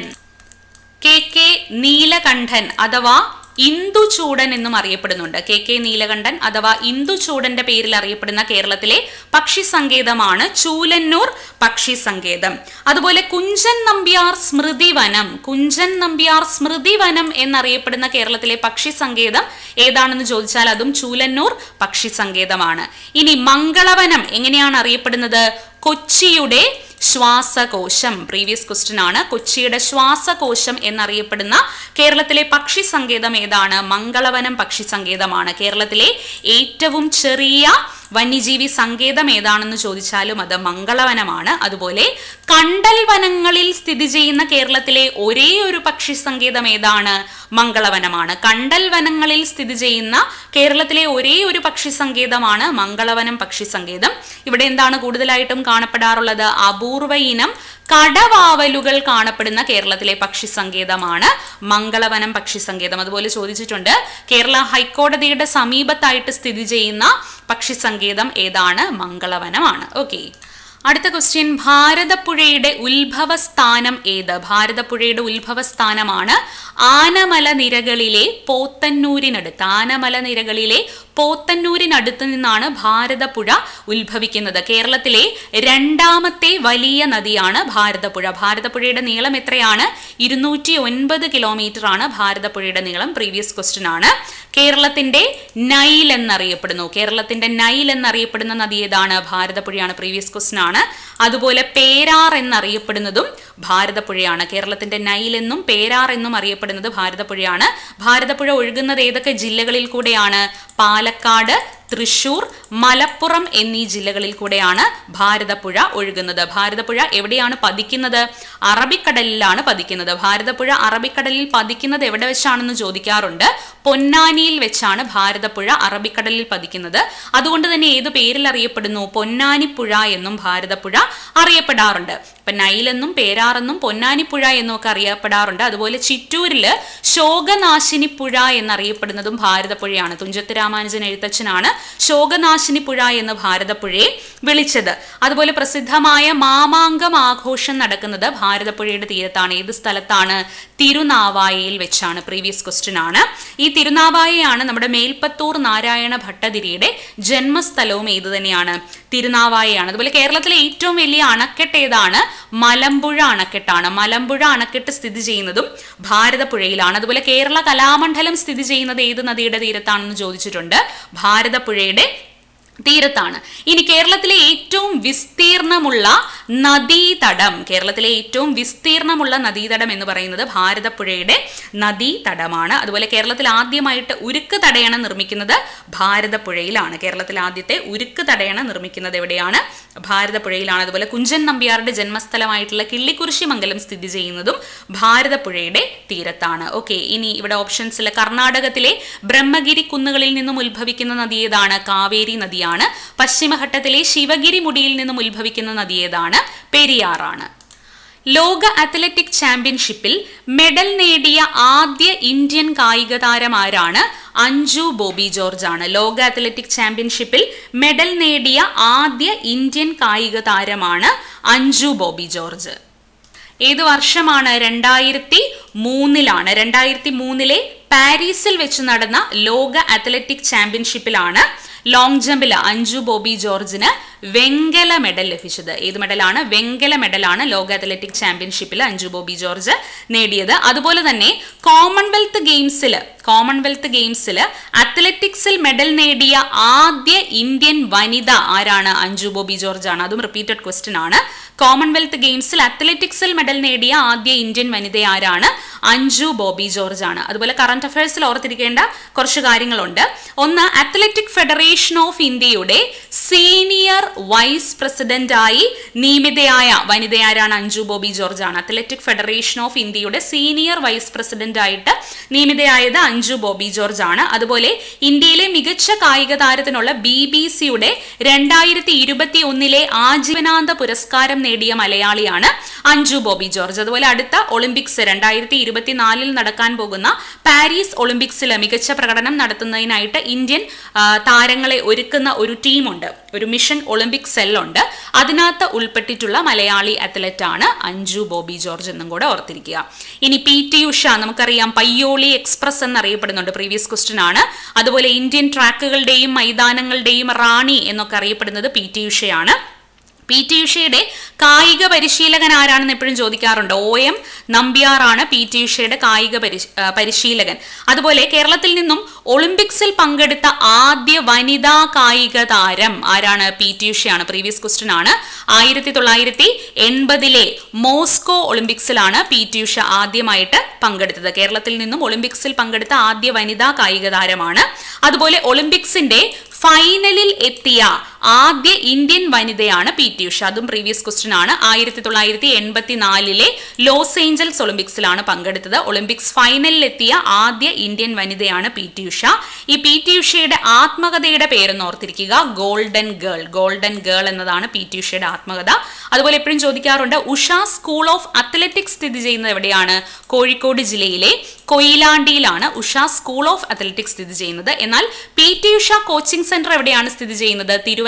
K K Neelakantan അഥവാ ഇന്ദുചൂടൻ എന്നും അറിയപ്പെടുന്നുണ്ട് കെ കെ നീലകണ്ഠൻ അഥവാ ഇന്ദുചൂടന്റെ പേരിൽ അറിയപ്പെടുന്ന കേരളത്തിലെ പക്ഷി സങ്കേതമാണ് ചൂലന്നൂർ പക്ഷി സങ്കേതം അതുപോലെ കുഞ്ചൻ നമ്പ്യാർ സ്മൃതി വനം കുഞ്ചൻ നമ്പ്യാർ സ്മൃതി വനം എന്നറിയപ്പെടുന്ന കേരളത്തിലെ പക്ഷി സങ്കേതം ഏതാണെന്ന് ചോദിച്ചാൽ അതും ചൂലന്നൂർ പക്ഷി സങ്കേതമാണ് ഇനി മംഗളവനം എങ്ങനെയാണ് അറിയപ്പെടുന്നത് കൊച്ചിയുടെ ശ്വാസകോശം പ്രീവിയസ് ക്വസ്റ്റ്യൻ ആണ് കൊച്ചിയുടെ ശ്വാസകോശം എന്നറിയപ്പെടുന്ന കേരളത്തിലെ പക്ഷി സങ്കേതം ഏതാണ് മംഗളവനം പക്ഷി സങ്കേതമാണ് കേരളത്തിലെ ഏറ്റവും ചെറിയ വന്യജീവി സങ്കേതം ഏതാണെന്ന് ചോദിച്ചാലും അത് മംഗളവനമാണ് അതുപോലെ കണ്ടൽ വനങ്ങളിൽ സ്ഥിതി ചെയ്യുന്ന കേരളത്തിലെ ഒരേ ഒരു പക്ഷി സങ്കേതം ഏതാണ് മംഗളവനമാണ് കണ്ടൽ വനങ്ങളിൽ സ്ഥിതി ചെയ്യുന്ന കേരളത്തിലെ ഒരേ ഒരു പക്ഷി സങ്കേതമാണ് മംഗളവനം പക്ഷി സങ്കേതം ഇവിടെ എന്താണ് കൂടുതലായിട്ടും കാണപ്പെടാറുള്ളത് അപൂർവ ഇനം കടവാവലുകൾ കാണപ്പെടുന്ന കേരളത്തിലെ പക്ഷി സങ്കേതമാണ് മംഗളവനം പക്ഷി സങ്കേതം അതുപോലെ ചോദിച്ചിട്ടുണ്ട് കേരള ഹൈക്കോടതിയുടെ സമീപത്തായിട്ട് സ്ഥിതി ചെയ്യുന്ന പക്ഷി സങ്കേതം ഏതാണ് മംഗളവനമാണ് ഓക്കെ അടുത്ത ക്വസ്റ്റ്യൻ ഭാരതപ്പുഴയുടെ ഉത്ഭവസ്ഥാനം ഏത് ഭാരതപ്പുഴയുടെ ഉത്ഭവസ്ഥാനമാണ് ആനമല നിരകളിലെ പോത്തന്നൂരിനടുത്ത് ആനമല നിരകളിലെ പോത്തന്നൂരിനടുത്ത് നിന്നാണ് ഭാരതപ്പുഴ ഉത്ഭവിക്കുന്നത് കേരളത്തിലെ രണ്ടാമത്തെ വലിയ നദിയാണ് ഭാരതപ്പുഴ ഭാരതപ്പുഴയുടെ നീളം എത്രയാണ് ഇരുന്നൂറ്റി ഒൻപത് കിലോമീറ്റർ ആണ് ഭാരതപ്പുഴയുടെ നീളം പ്രീവിയസ് ക്വസ്റ്റ്യൻ ആണ് കേരളത്തിന്റെ നൈൽ എന്നറിയപ്പെടുന്നു കേരളത്തിന്റെ നൈൽ എന്നറിയപ്പെടുന്ന നദി ഏതാണ് ഭാരതപ്പുഴയാണ് പ്രീവിയസ് ക്വസ്റ്റ്യൻ ആണ് അതുപോലെ പേരാർ എന്നറിയപ്പെടുന്നതും ഭാരതപ്പുഴയാണ് കേരളത്തിന്റെ നൈൽ എന്നും പേരാർ എന്നും അറിയപ്പെടുന്നത് ഭാരതപ്പുഴയാണ് ഭാരതപ്പുഴ ഒഴുകുന്നത് ഏതൊക്കെ ജില്ലകളിൽ കൂടെയാണ് പാലക്കാട് തൃശൂർ മലപ്പുറം എന്നീ ജില്ലകളിൽ കൂടെയാണ് ഭാരതപ്പുഴ ഒഴുകുന്നത് ഭാരതപ്പുഴ എവിടെയാണ് പതിക്കുന്നത് അറബിക്കടലിലാണ് പതിക്കുന്നത് ഭാരതപ്പുഴ അറബിക്കടലിൽ പതിക്കുന്നത് എവിടെ വെച്ചാണെന്ന് ചോദിക്കാറുണ്ട് പൊന്നാനിയിൽ വെച്ചാണ് ഭാരതപ്പുഴ അറബിക്കടലിൽ പതിക്കുന്നത് അതുകൊണ്ട് തന്നെ ഏത് പേരിൽ അറിയപ്പെടുന്നു പൊന്നാനിപ്പുഴ എന്നും ഭാരതപ്പുഴ അറിയപ്പെടാറുണ്ട് ഇപ്പൊ നൈലെന്നും പേരാറെന്നും പൊന്നാനിപ്പുഴ എന്നും ഒക്കെ അറിയപ്പെടാറുണ്ട് അതുപോലെ ചിറ്റൂരില് ശോകനാശിനി പുഴ എന്നറിയപ്പെടുന്നതും ഭാരതപ്പുഴയാണ് തുഞ്ചത്ത് രാമാനുജൻ എഴുത്തച്ഛനാണ് ശോകനാശിനി പുഴ എന്ന് ഭാരതപ്പുഴയെ വിളിച്ചത് അതുപോലെ പ്രസിദ്ധമായ മാമാങ്കം ആഘോഷം നടക്കുന്നത് ഭാരതപ്പുഴയുടെ തീരത്താണ് ഏത് സ്ഥലത്താണ് തിരുനാവായയിൽ വെച്ചാണ് പ്രീവിയസ് ക്വസ്റ്റ്യൻ ആണ് ഈ തിരുനാവായയാണ് നമ്മുടെ മേൽപ്പത്തൂർ നാരായണ ഭട്ടതിരിയുടെ ജന്മസ്ഥലവും ഏത് തന്നെയാണ് തിരുനാവായയാണ് അതുപോലെ കേരളത്തിലെ ഏറ്റവും വലിയ അണക്കെട്ട് ഏതാണ് മലമ്പുഴ അണക്കെട്ടാണ് മലമ്പുഴ അണക്കെട്ട് സ്ഥിതി ചെയ്യുന്നതും ഭാരതപ്പുഴയിലാണ് അതുപോലെ കേരള കലാമണ്ഡലം സ്ഥിതി ചെയ്യുന്നത് ഏത് നദിയുടെ തീരത്താണെന്ന് ചോദിച്ചിട്ടുണ്ട് ഭാരതപ്പുഴയുടെ തീരത്താണ് ഇനി കേരളത്തിലെ ഏറ്റവും വിസ്തീർണമുള്ള നദീതടം കേരളത്തിലെ ഏറ്റവും വിസ്തീർണമുള്ള നദീതടം എന്ന് പറയുന്നത് ഭാരതപ്പുഴയുടെ നദീതടമാണ് അതുപോലെ കേരളത്തിൽ ആദ്യമായിട്ട് ഉരുക്ക് തടയണ നിർമ്മിക്കുന്നത് ഭാരതപ്പുഴയിലാണ് കേരളത്തിൽ ആദ്യത്തെ ഉരുക്ക് തടയണ നിർമ്മിക്കുന്നത് എവിടെയാണ് ഭാരതപ്പുഴയിലാണ് അതുപോലെ കുഞ്ചൻ നമ്പ്യാരുടെ ജന്മസ്ഥലമായിട്ടുള്ള കിള്ളിക്കുറിശി മംഗലം സ്ഥിതി ചെയ്യുന്നതും ഭാരതപ്പുഴയുടെ തീരത്താണ് ഓക്കെ ഇനി ഇവിടെ ഓപ്ഷൻസിൽ കർണാടകത്തിലെ ബ്രഹ്മഗിരി കുന്നുകളിൽ നിന്നും ഉത്ഭവിക്കുന്ന നദി ഏതാണ് കാവേരി നദിയാണ് പശ്ചിമഘട്ടത്തിലെ ശിവഗിരി മുടിയിൽ നിന്നും ഉത്ഭവിക്കുന്ന നദി ഏതാണ് പെരിയാറാണ് ലോക അത്ലറ്റിക് ചാമ്പ്യൻഷിപ്പിൽ മെഡൽ നേടിയ ആദ്യ ഇന്ത്യൻ കായിക താരം ആരാണ് അഞ്ജു ബോബി ജോർജ് ആണ് ലോക അത്ലറ്റിക് ചാമ്പ്യൻഷിപ്പിൽ മെഡൽ നേടിയ ആദ്യ ഇന്ത്യൻ കായിക താരമാണ് അഞ്ജു ബോബി ജോർജ് ഏത് വർഷമാണ് രണ്ടായിരത്തി മൂന്നിലാണ് രണ്ടായിരത്തി മൂന്നിലെ പാരീസിൽ വെച്ച് നടന്ന ലോക അത്ലറ്റിക് ചാമ്പ്യൻഷിപ്പിലാണ് ലോങ് ജമ്പിൽ അഞ്ജു ബോബി ജോർജിന് വെങ്കല മെഡൽ ലഭിച്ചത് ഏത് മെഡലാണ് വെങ്കല മെഡലാണ് ലോക അത്ലറ്റിക് ചാമ്പ്യൻഷിപ്പിൽ അഞ്ജു ബോബി ജോർജ് നേടിയത് അതുപോലെ തന്നെ കോമൺവെൽത്ത് ഗെയിംസിൽ കോമൺവെൽത്ത് ഗെയിംസിൽ അത്ലറ്റിക്സിൽ മെഡൽ നേടിയ ആദ്യ ഇന്ത്യൻ വനിത ആരാണ് അഞ്ജു ബോബി ജോർജ് ആണ് അതും റിപ്പീറ്റഡ് ക്വസ്റ്റ്യൻ ആണ് കോമൺവെൽത്ത് ഗെയിംസിൽ അത്ലറ്റിക്സിൽ മെഡൽ നേടിയ ആദ്യ ഇന്ത്യൻ വനിത ആരാണ് അഞ്ജു ബോബി ജോർജ് ആണ് അതുപോലെ കറന്റ് അഫയേഴ്സിൽ ഓർത്തിരിക്കേണ്ട കുറച്ച് കാര്യങ്ങളുണ്ട് ഒന്ന് അത്ലറ്റിക് ഫെഡറേഷൻ ഓഫ് ഇന്ത്യയുടെ സീനിയർ വൈസ് പ്രസിഡന്റായി നിയമിതയായ വനിത ആരാണ് അഞ്ജു ബോബി ജോർജ് ആണ് അത്ലറ്റിക് ഫെഡറേഷൻ ഓഫ് ഇന്ത്യയുടെ സീനിയർ വൈസ് പ്രസിഡന്റായിട്ട് നിയമിതയായത് അഞ്ജു ബോബി ജോർജ് ആണ് അതുപോലെ ഇന്ത്യയിലെ മികച്ച കായിക താരത്തിനുള്ള ബി ബി സിയുടെ രണ്ടായിരത്തി ഇരുപത്തി ഒന്നിലെ ആജീവനാന്ത പുരസ്കാരം നേടിയ മലയാളിയാണ് അഞ്ജു ബോബി ജോർജ് അതുപോലെ അടുത്ത ഒളിമ്പിക്സ് രണ്ടായിരത്തി ഇരുപത്തിനാലിൽ നടക്കാൻ പോകുന്ന പാരീസ് ഒളിമ്പിക്സിൽ മികച്ച പ്രകടനം നടത്തുന്നതിനായിട്ട് ഇന്ത്യൻ ആ, താരങ്ങളെ ഒരുക്കുന്ന ഒരു ടീമുണ്ട് ഒരു മിഷൻ ഒളിമ്പിക് സെല്ലുണ്ട് അതിനകത്ത് ഉൾപ്പെട്ടിട്ടുള്ള മലയാളി അത്ലറ്റ് ആണ് അഞ്ജു ബോബി ജോർജ് എന്നും കൂടെ ഓർത്തിരിക്കുക ഇനി പി ടി ഉഷ നമുക്കറിയാം പയ്യോളി എക്സ്പ്രസ് എന്നറിയപ്പെടുന്നുണ്ട് പ്രീവിയസ് ക്വസ്റ്റ്യൻ ആണ് അതുപോലെ ഇന്ത്യൻ ട്രാക്കുകളുടെയും മൈതാനങ്ങളുടെയും റാണി എന്നൊക്കെ അറിയപ്പെടുന്നത് പി ടി ഉഷയാണ് പി ടി ഉഷയുടെ കായിക പരിശീലകൻ ആരാണെന്ന് എപ്പോഴും ചോദിക്കാറുണ്ട് ഒ എം നമ്പ്യാറാണ് പി ടി ഉഷയുടെ കായിക പരിശ്- ആ, പരിശീലകൻ അതുപോലെ കേരളത്തിൽ നിന്നും ഒളിമ്പിക്സിൽ പങ്കെടുത്ത ആദ്യ വനിതാ കായിക താരം ആരാണ് പി ടി ഉഷയാണ് പ്രീവിയസ് ക്വസ്റ്റ്യൻ ആണ് ആയിരത്തി തൊള്ളായിരത്തി എൺപതിലെ മോസ്കോ ഒളിമ്പിക്സിലാണ് പി ടി ഉഷ ആദ്യമായിട്ട് പങ്കെടുത്തത് കേരളത്തിൽ നിന്നും ഒളിമ്പിക്സിൽ പങ്കെടുത്ത ആദ്യ വനിതാ കായിക താരമാണ് അതുപോലെ ഒളിമ്പിക്സിന്റെ ഫൈനലിൽ എത്തിയ ആദ്യ ഇന്ത്യൻ വനിതയാണ് പി ടി ഉഷ അതും പ്രീവിയസ് ക്വസ്റ്റ്യൻ ആണ് ആയിരത്തി തൊള്ളായിരത്തി എൺപത്തിനാലിലെ ലോസ് ഏഞ്ചൽസ് ഒളിമ്പിക്സിലാണ് പങ്കെടുത്തത് ഒളിമ്പിക്സ് ഫൈനലിൽ എത്തിയ ആദ്യ ഇന്ത്യൻ വനിതയാണ് പി ടി ഉഷ ഈ പി ടി ഉഷയുടെ ആത്മകഥയുടെ പേരെന്ന് ഓർത്തിരിക്കുക ഗോൾഡൻ ഗേൾ ഗോൾഡൻ ഗേൾ എന്നതാണ് പി ടി ഉഷയുടെ ആത്മകഥ അതുപോലെ എപ്പോഴും ചോദിക്കാറുണ്ട് ഉഷ സ്കൂൾ ഓഫ് അത്ലറ്റിക്സ് സ്ഥിതി ചെയ്യുന്നത് എവിടെയാണ് കോഴിക്കോട് ജില്ലയിലെ കൊയിലാണ്ടിയിലാണ് ഉഷ സ്കൂൾ ഓഫ് അത്ലറ്റിക്സ് സ്ഥിതി ചെയ്യുന്നത് എന്നാൽ P T Usha coaching centre എവിടെയാണ് സ്ഥിതി ചെയ്യുന്നത് തിരുവനന്തപുരം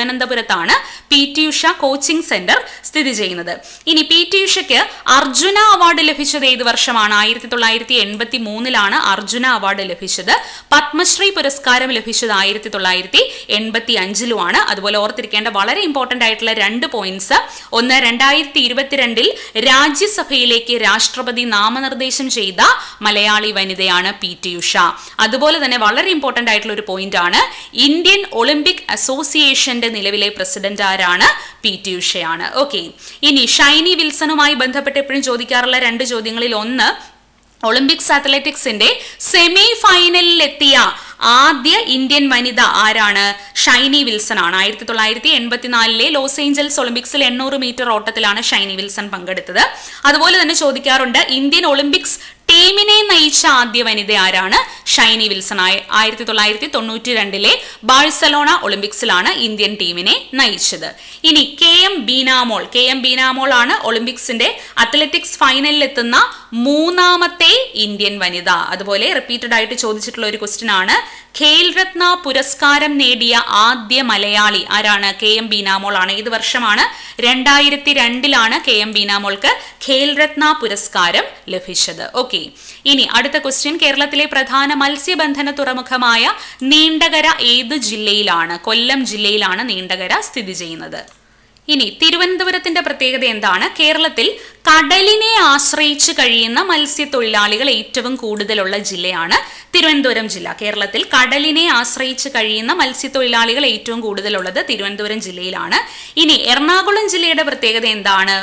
തിരുവനന്തപുരത്താണ് P T Usha coaching centre സ്ഥിതി ചെയ്യുന്നത് ഇനി പി ടി ഉഷയ്ക്ക് അർജുന അവാർഡ് ലഭിച്ചത് ഏത് വർഷമാണ് ആയിരത്തി തൊള്ളായിരത്തി എൺപത്തി മൂന്നിലാണ് അർജുന അവാർഡ് ലഭിച്ചത് പത്മശ്രീ പുരസ്കാരം ലഭിച്ചത് ആയിരത്തി തൊള്ളായിരത്തി എൺപത്തി അഞ്ചിലുമാണ് അതുപോലെ ഓർത്തിരിക്കേണ്ട വളരെ ഇമ്പോർട്ടന്റ് ആയിട്ടുള്ള രണ്ട് പോയിന്റ്സ് ഒന്ന് രണ്ടായിരത്തി ഇരുപത്തിരണ്ടിൽ രാജ്യസഭയിലേക്ക് രാഷ്ട്രപതി നാമനിർദ്ദേശം ചെയ്ത മലയാളി വനിതയാണ് പി ടി ഉഷ അതുപോലെ തന്നെ വളരെ ഇമ്പോർട്ടന്റ് ആയിട്ടുള്ള ഒരു പോയിന്റ് ആണ് ഇന്ത്യൻ ഒളിമ്പിക് അസോസിയേഷന്റെ നിലവിലെ പ്രസിഡന്റ് ആരാണ് പി ടി ഉഷയാണ് ഓക്കെ ഇനി ഷൈനി വിൽസണുമായി ബന്ധപ്പെട്ട് എപ്പോഴും ചോദിക്കാറുള്ള രണ്ട് ചോദ്യങ്ങളിൽ ഒന്ന് ഒളിമ്പിക്സ് അത്ലറ്റിക്സിന്റെ സെമി ഫൈനലിൽ എത്തിയ ആദ്യ ഇന്ത്യൻ വനിത ആരാണ് ഷൈനി വിൽസൺ ആണ് ആയിരത്തി തൊള്ളായിരത്തി എൺപത്തിനാലിലെ ലോസ് ഏഞ്ചൽസ് ഒളിമ്പിക്സിൽ എണ്ണൂറ് മീറ്റർ ഓട്ടത്തിലാണ് ഷൈനി വിൽസൺ പങ്കെടുത്തത് അതുപോലെ തന്നെ ചോദിക്കാറുണ്ട് ഇന്ത്യൻ ഒളിമ്പിക്സ് ടീമിനെ നയിച്ച ആദ്യ വനിത ആരാണ് ഷൈനി വിൽസൺ ആയ ആയിരത്തി തൊള്ളായിരത്തി തൊണ്ണൂറ്റി രണ്ടിലെ ബാഴ്സലോണ ഒളിമ്പിക്സിലാണ് ഇന്ത്യൻ ടീമിനെ നയിച്ചത് ഇനി K M Beenamol K M Beenamol ആണ് ഒളിമ്പിക്സിന്റെ അത്ലറ്റിക്സ് ഫൈനലിൽ എത്തുന്ന മൂന്നാമത്തെ ഇന്ത്യൻ വനിത അതുപോലെ റിപ്പീറ്റഡ് ആയിട്ട് ചോദിച്ചിട്ടുള്ള ഒരു ക്വസ്റ്റ്യൻ ആണ് ഖേൽ രത്ന പുരസ്കാരം നേടിയ ആദ്യ മലയാളി ആരാണ് കെ എം ബീനാമോൾ ആണ് ഏത് വർഷമാണ് രണ്ടായിരത്തി രണ്ടിലാണ് കെ എം ബീനാമോൾക്ക് ഖേൽ രത്ന പുരസ്കാരം ലഭിച്ചത് ഓക്കെ ഇനി അടുത്ത ക്വസ്റ്റ്യൻ കേരളത്തിലെ പ്രധാന മത്സ്യബന്ധന തുറമുഖമായ നീണ്ടകര ഏത് ജില്ലയിലാണ് കൊല്ലം ജില്ലയിലാണ് നീണ്ടകര സ്ഥിതി ചെയ്യുന്നത് ഇനി തിരുവനന്തപുരത്തിന്റെ പ്രത്യേകത എന്താണ് കേരളത്തിൽ കടലിനെ ആശ്രയിച്ച് കഴിയുന്ന മത്സ്യത്തൊഴിലാളികൾ ഏറ്റവും കൂടുതലുള്ള ജില്ലയാണ് തിരുവനന്തപുരം ജില്ല കേരളത്തിൽ കടലിനെ ആശ്രയിച്ച് കഴിയുന്ന മത്സ്യത്തൊഴിലാളികൾ ഏറ്റവും കൂടുതലുള്ളത് തിരുവനന്തപുരം ജില്ലയിലാണ് ഇനി എറണാകുളം ജില്ലയുടെ പ്രത്യേകത എന്താണ്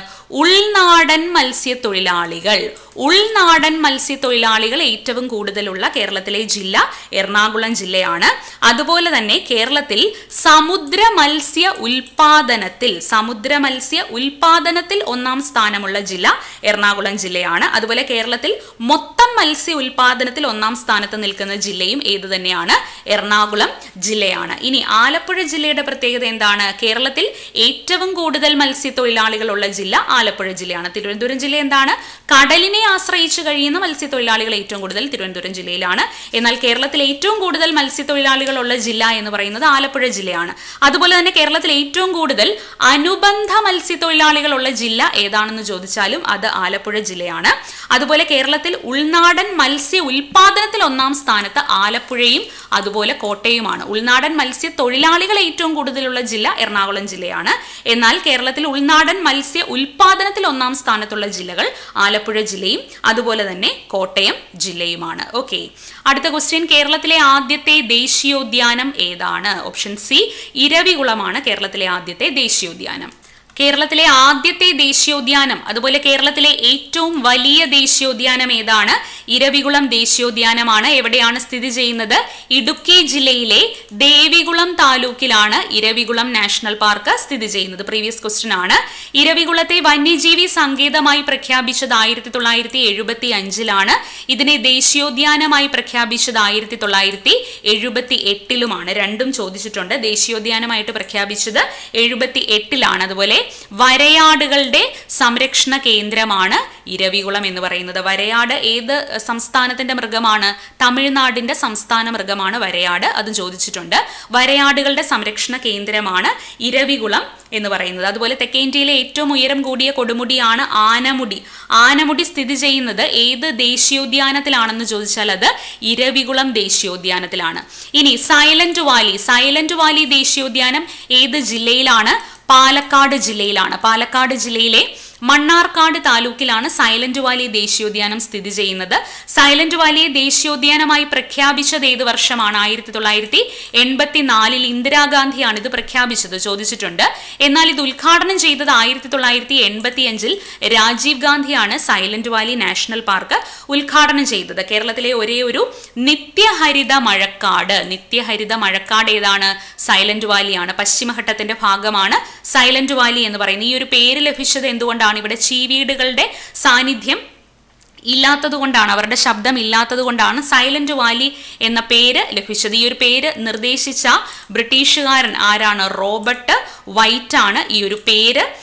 ഉൾനാടൻ മത്സ്യത്തൊഴിലാളികൾ ഉൾനാടൻ മത്സ്യത്തൊഴിലാളികൾ ഏറ്റവും കൂടുതലുള്ള കേരളത്തിലെ ജില്ല എറണാകുളം ജില്ലയാണ് അതുപോലെ തന്നെ കേരളത്തിൽ സമുദ്ര മത്സ്യ ഉൽപാദനത്തിൽ സമുദ്ര മത്സ്യ ഉൽപാദനത്തിൽ ഒന്നാം സ്ഥാനമുള്ള ജില്ല എറണാകുളം ജില്ലയാണ് അതുപോലെ കേരളത്തിൽ മൊത്തം മത്സ്യ ഉൽപാദനത്തിൽ ഒന്നാം സ്ഥാനത്ത് നിൽക്കുന്ന ജില്ലയും ഏത് തന്നെയാണ് എറണാകുളം ജില്ലയാണ് ഇനി ആലപ്പുഴ ജില്ലയുടെ പ്രത്യേകത എന്താണ് കേരളത്തിൽ ഏറ്റവും കൂടുതൽ മത്സ്യത്തൊഴിലാളികളുള്ള ജില്ല ആലപ്പുഴ ജില്ലയാണ് തിരുവനന്തപുരം ജില്ല എന്താണ് കടലിനെ ആശ്രയിച്ച് കഴിയുന്ന മത്സ്യത്തൊഴിലാളികൾ ഏറ്റവും കൂടുതൽ തിരുവനന്തപുരം ജില്ലയിലാണ് എന്നാൽ കേരളത്തിൽ ഏറ്റവും കൂടുതൽ മത്സ്യത്തൊഴിലാളികളുള്ള ജില്ല എന്ന് പറയുന്നത് ആലപ്പുഴ ജില്ലയാണ് അതുപോലെ തന്നെ കേരളത്തിൽ ഏറ്റവും കൂടുതൽ അനുബന്ധ മത്സ്യത്തൊഴിലാളികളുള്ള ജില്ല ഏതാണെന്ന് ചോദിച്ചാലും അത് ആലപ്പുഴ ജില്ലയാണ് അതുപോലെ കേരളത്തിൽ ഉൾനാടൻ മത്സ്യ ഉൽപാദനത്തിൽ ഒന്നാം സ്ഥാനത്ത് ആലപ്പുഴയും അതുപോലെ കോട്ടയുമാണ് ഉൾനാടൻ മത്സ്യ തൊഴിലാളികൾ ഏറ്റവും കൂടുതലുള്ള ജില്ല എറണാകുളം ജില്ലയാണ് എന്നാൽ കേരളത്തിൽ ഉൾനാടൻ മത്സ്യ ഉൽപാദനത്തിൽ ഒന്നാം സ്ഥാനത്തുള്ള ജില്ലകൾ ആലപ്പുഴ ജില്ലയും അതുപോലെ തന്നെ കോട്ടയം ജില്ലയുമാണ് ഓക്കെ അടുത്ത ക്വസ്റ്റ്യൻ കേരളത്തിലെ ആദ്യത്തെ ദേശീയോദ്യാനം ഏതാണ് ഓപ്ഷൻ സി ഇരവികുളമാണ് കേരളത്തിലെ ആദ്യത്തെ ദേശീയോദ്യാനം കേരളത്തിലെ ആദ്യത്തെ ദേശീയോദ്യാനം അതുപോലെ കേരളത്തിലെ ഏറ്റവും വലിയ ദേശീയോദ്യാനം ഏതാണ് ഇരവികുളം ദേശീയോദ്യാനമാണ് എവിടെയാണ് സ്ഥിതി ചെയ്യുന്നത് ഇടുക്കി ജില്ലയിലെ ദേവികുളം താലൂക്കിലാണ് ഇരവികുളം നാഷണൽ പാർക്ക് സ്ഥിതി ചെയ്യുന്നത് പ്രീവിയസ് ക്വസ്റ്റ്യൻ ആണ് ഇരവികുളത്തെ വന്യജീവി സങ്കേതമായി പ്രഖ്യാപിച്ചത് ആയിരത്തി തൊള്ളായിരത്തി എഴുപത്തി അഞ്ചിലാണ് ഇതിനെ ദേശീയോദ്യാനമായി പ്രഖ്യാപിച്ചത് ആയിരത്തി തൊള്ളായിരത്തി എഴുപത്തി എട്ടിലുമാണ് രണ്ടും ചോദിച്ചിട്ടുണ്ട് ദേശീയോദ്യാനമായിട്ട് പ്രഖ്യാപിച്ചത് എഴുപത്തി എട്ടിലാണ് അതുപോലെ വരയാടുകളുടെ സംരക്ഷണ കേന്ദ്രമാണ് ഇരവികുളം എന്ന് പറയുന്നത് വരയാട് ഏത് സംസ്ഥാനത്തിന്റെ മൃഗമാണ് തമിഴ്നാടിന്റെ സംസ്ഥാന മൃഗമാണ് വരയാട് അത് ചോദിച്ചിട്ടുണ്ട് വരയാടുകളുടെ സംരക്ഷണ കേന്ദ്രമാണ് ഇരവികുളം എന്ന് പറയുന്നത് അതുപോലെ തെക്കേ ഇന്ത്യയിലെ ഏറ്റവും ഉയരം കൂടിയ കൊടുമുടിയാണ് ആനമുടി ആനമുടി സ്ഥിതി ചെയ്യുന്നത് ഏത് ദേശീയോദ്യാനത്തിലാണെന്ന് ചോദിച്ചാൽ അത് ഇരവികുളം ദേശീയോദ്യാനത്തിലാണ് ഇനി സൈലന്റ് വാലി സൈലന്റ് വാലി ദേശീയോദ്യാനം ഏത് ജില്ലയിലാണ് പാലക്കാട് ജില്ലയിലാണ് പാലക്കാട് ജില്ലയിലെ മണ്ണാർക്കാട് താലൂക്കിലാണ് സൈലന്റ് വാലി ദേശീയോദ്യാനം സ്ഥിതി ചെയ്യുന്നത് സൈലന്റ് വാലിയെ ദേശീയോദ്യാനമായി പ്രഖ്യാപിച്ചത് ഏത് വർഷമാണ് ആയിരത്തി തൊള്ളായിരത്തി എൺപത്തിനാലിൽ ഇന്ദിരാഗാന്ധിയാണ് ഇത് പ്രഖ്യാപിച്ചത് ചോദിച്ചിട്ടുണ്ട് എന്നാൽ ഇത് ഉദ്ഘാടനം ചെയ്തത് ആയിരത്തി തൊള്ളായിരത്തി എൺപത്തി അഞ്ചിൽ രാജീവ് ഗാന്ധിയാണ് സൈലന്റ് വാലി നാഷണൽ പാർക്ക് ഉദ്ഘാടനം ചെയ്തത് കേരളത്തിലെ ഒരേ ഒരു നിത്യഹരിത മഴക്കാട് നിത്യഹരിത മഴക്കാട് ഏതാണ് സൈലന്റ് വാലിയാണ് പശ്ചിമഘട്ടത്തിന്റെ ഭാഗമാണ് സൈലന്റ് വാലി എന്ന് പറയുന്നത് ഈ ഒരു പേര് ലഭിച്ചത് എന്തുകൊണ്ടാണ് ഇവിടെ ചീവീടുകളുടെ സാന്നിധ്യം ഇല്ലാത്തതുകൊണ്ടാണ് അവരുടെ ശബ്ദം ഇല്ലാത്തതുകൊണ്ടാണ് സൈലന്റ് വാലി എന്ന പേര് ലഭിച്ചത് ഈ ഒരു പേര് നിർദ്ദേശിച്ച ബ്രിട്ടീഷുകാരൻ ആരാണ് റോബർട്ട് വൈറ്റ് ആണ് ഈ ഒരു പേര്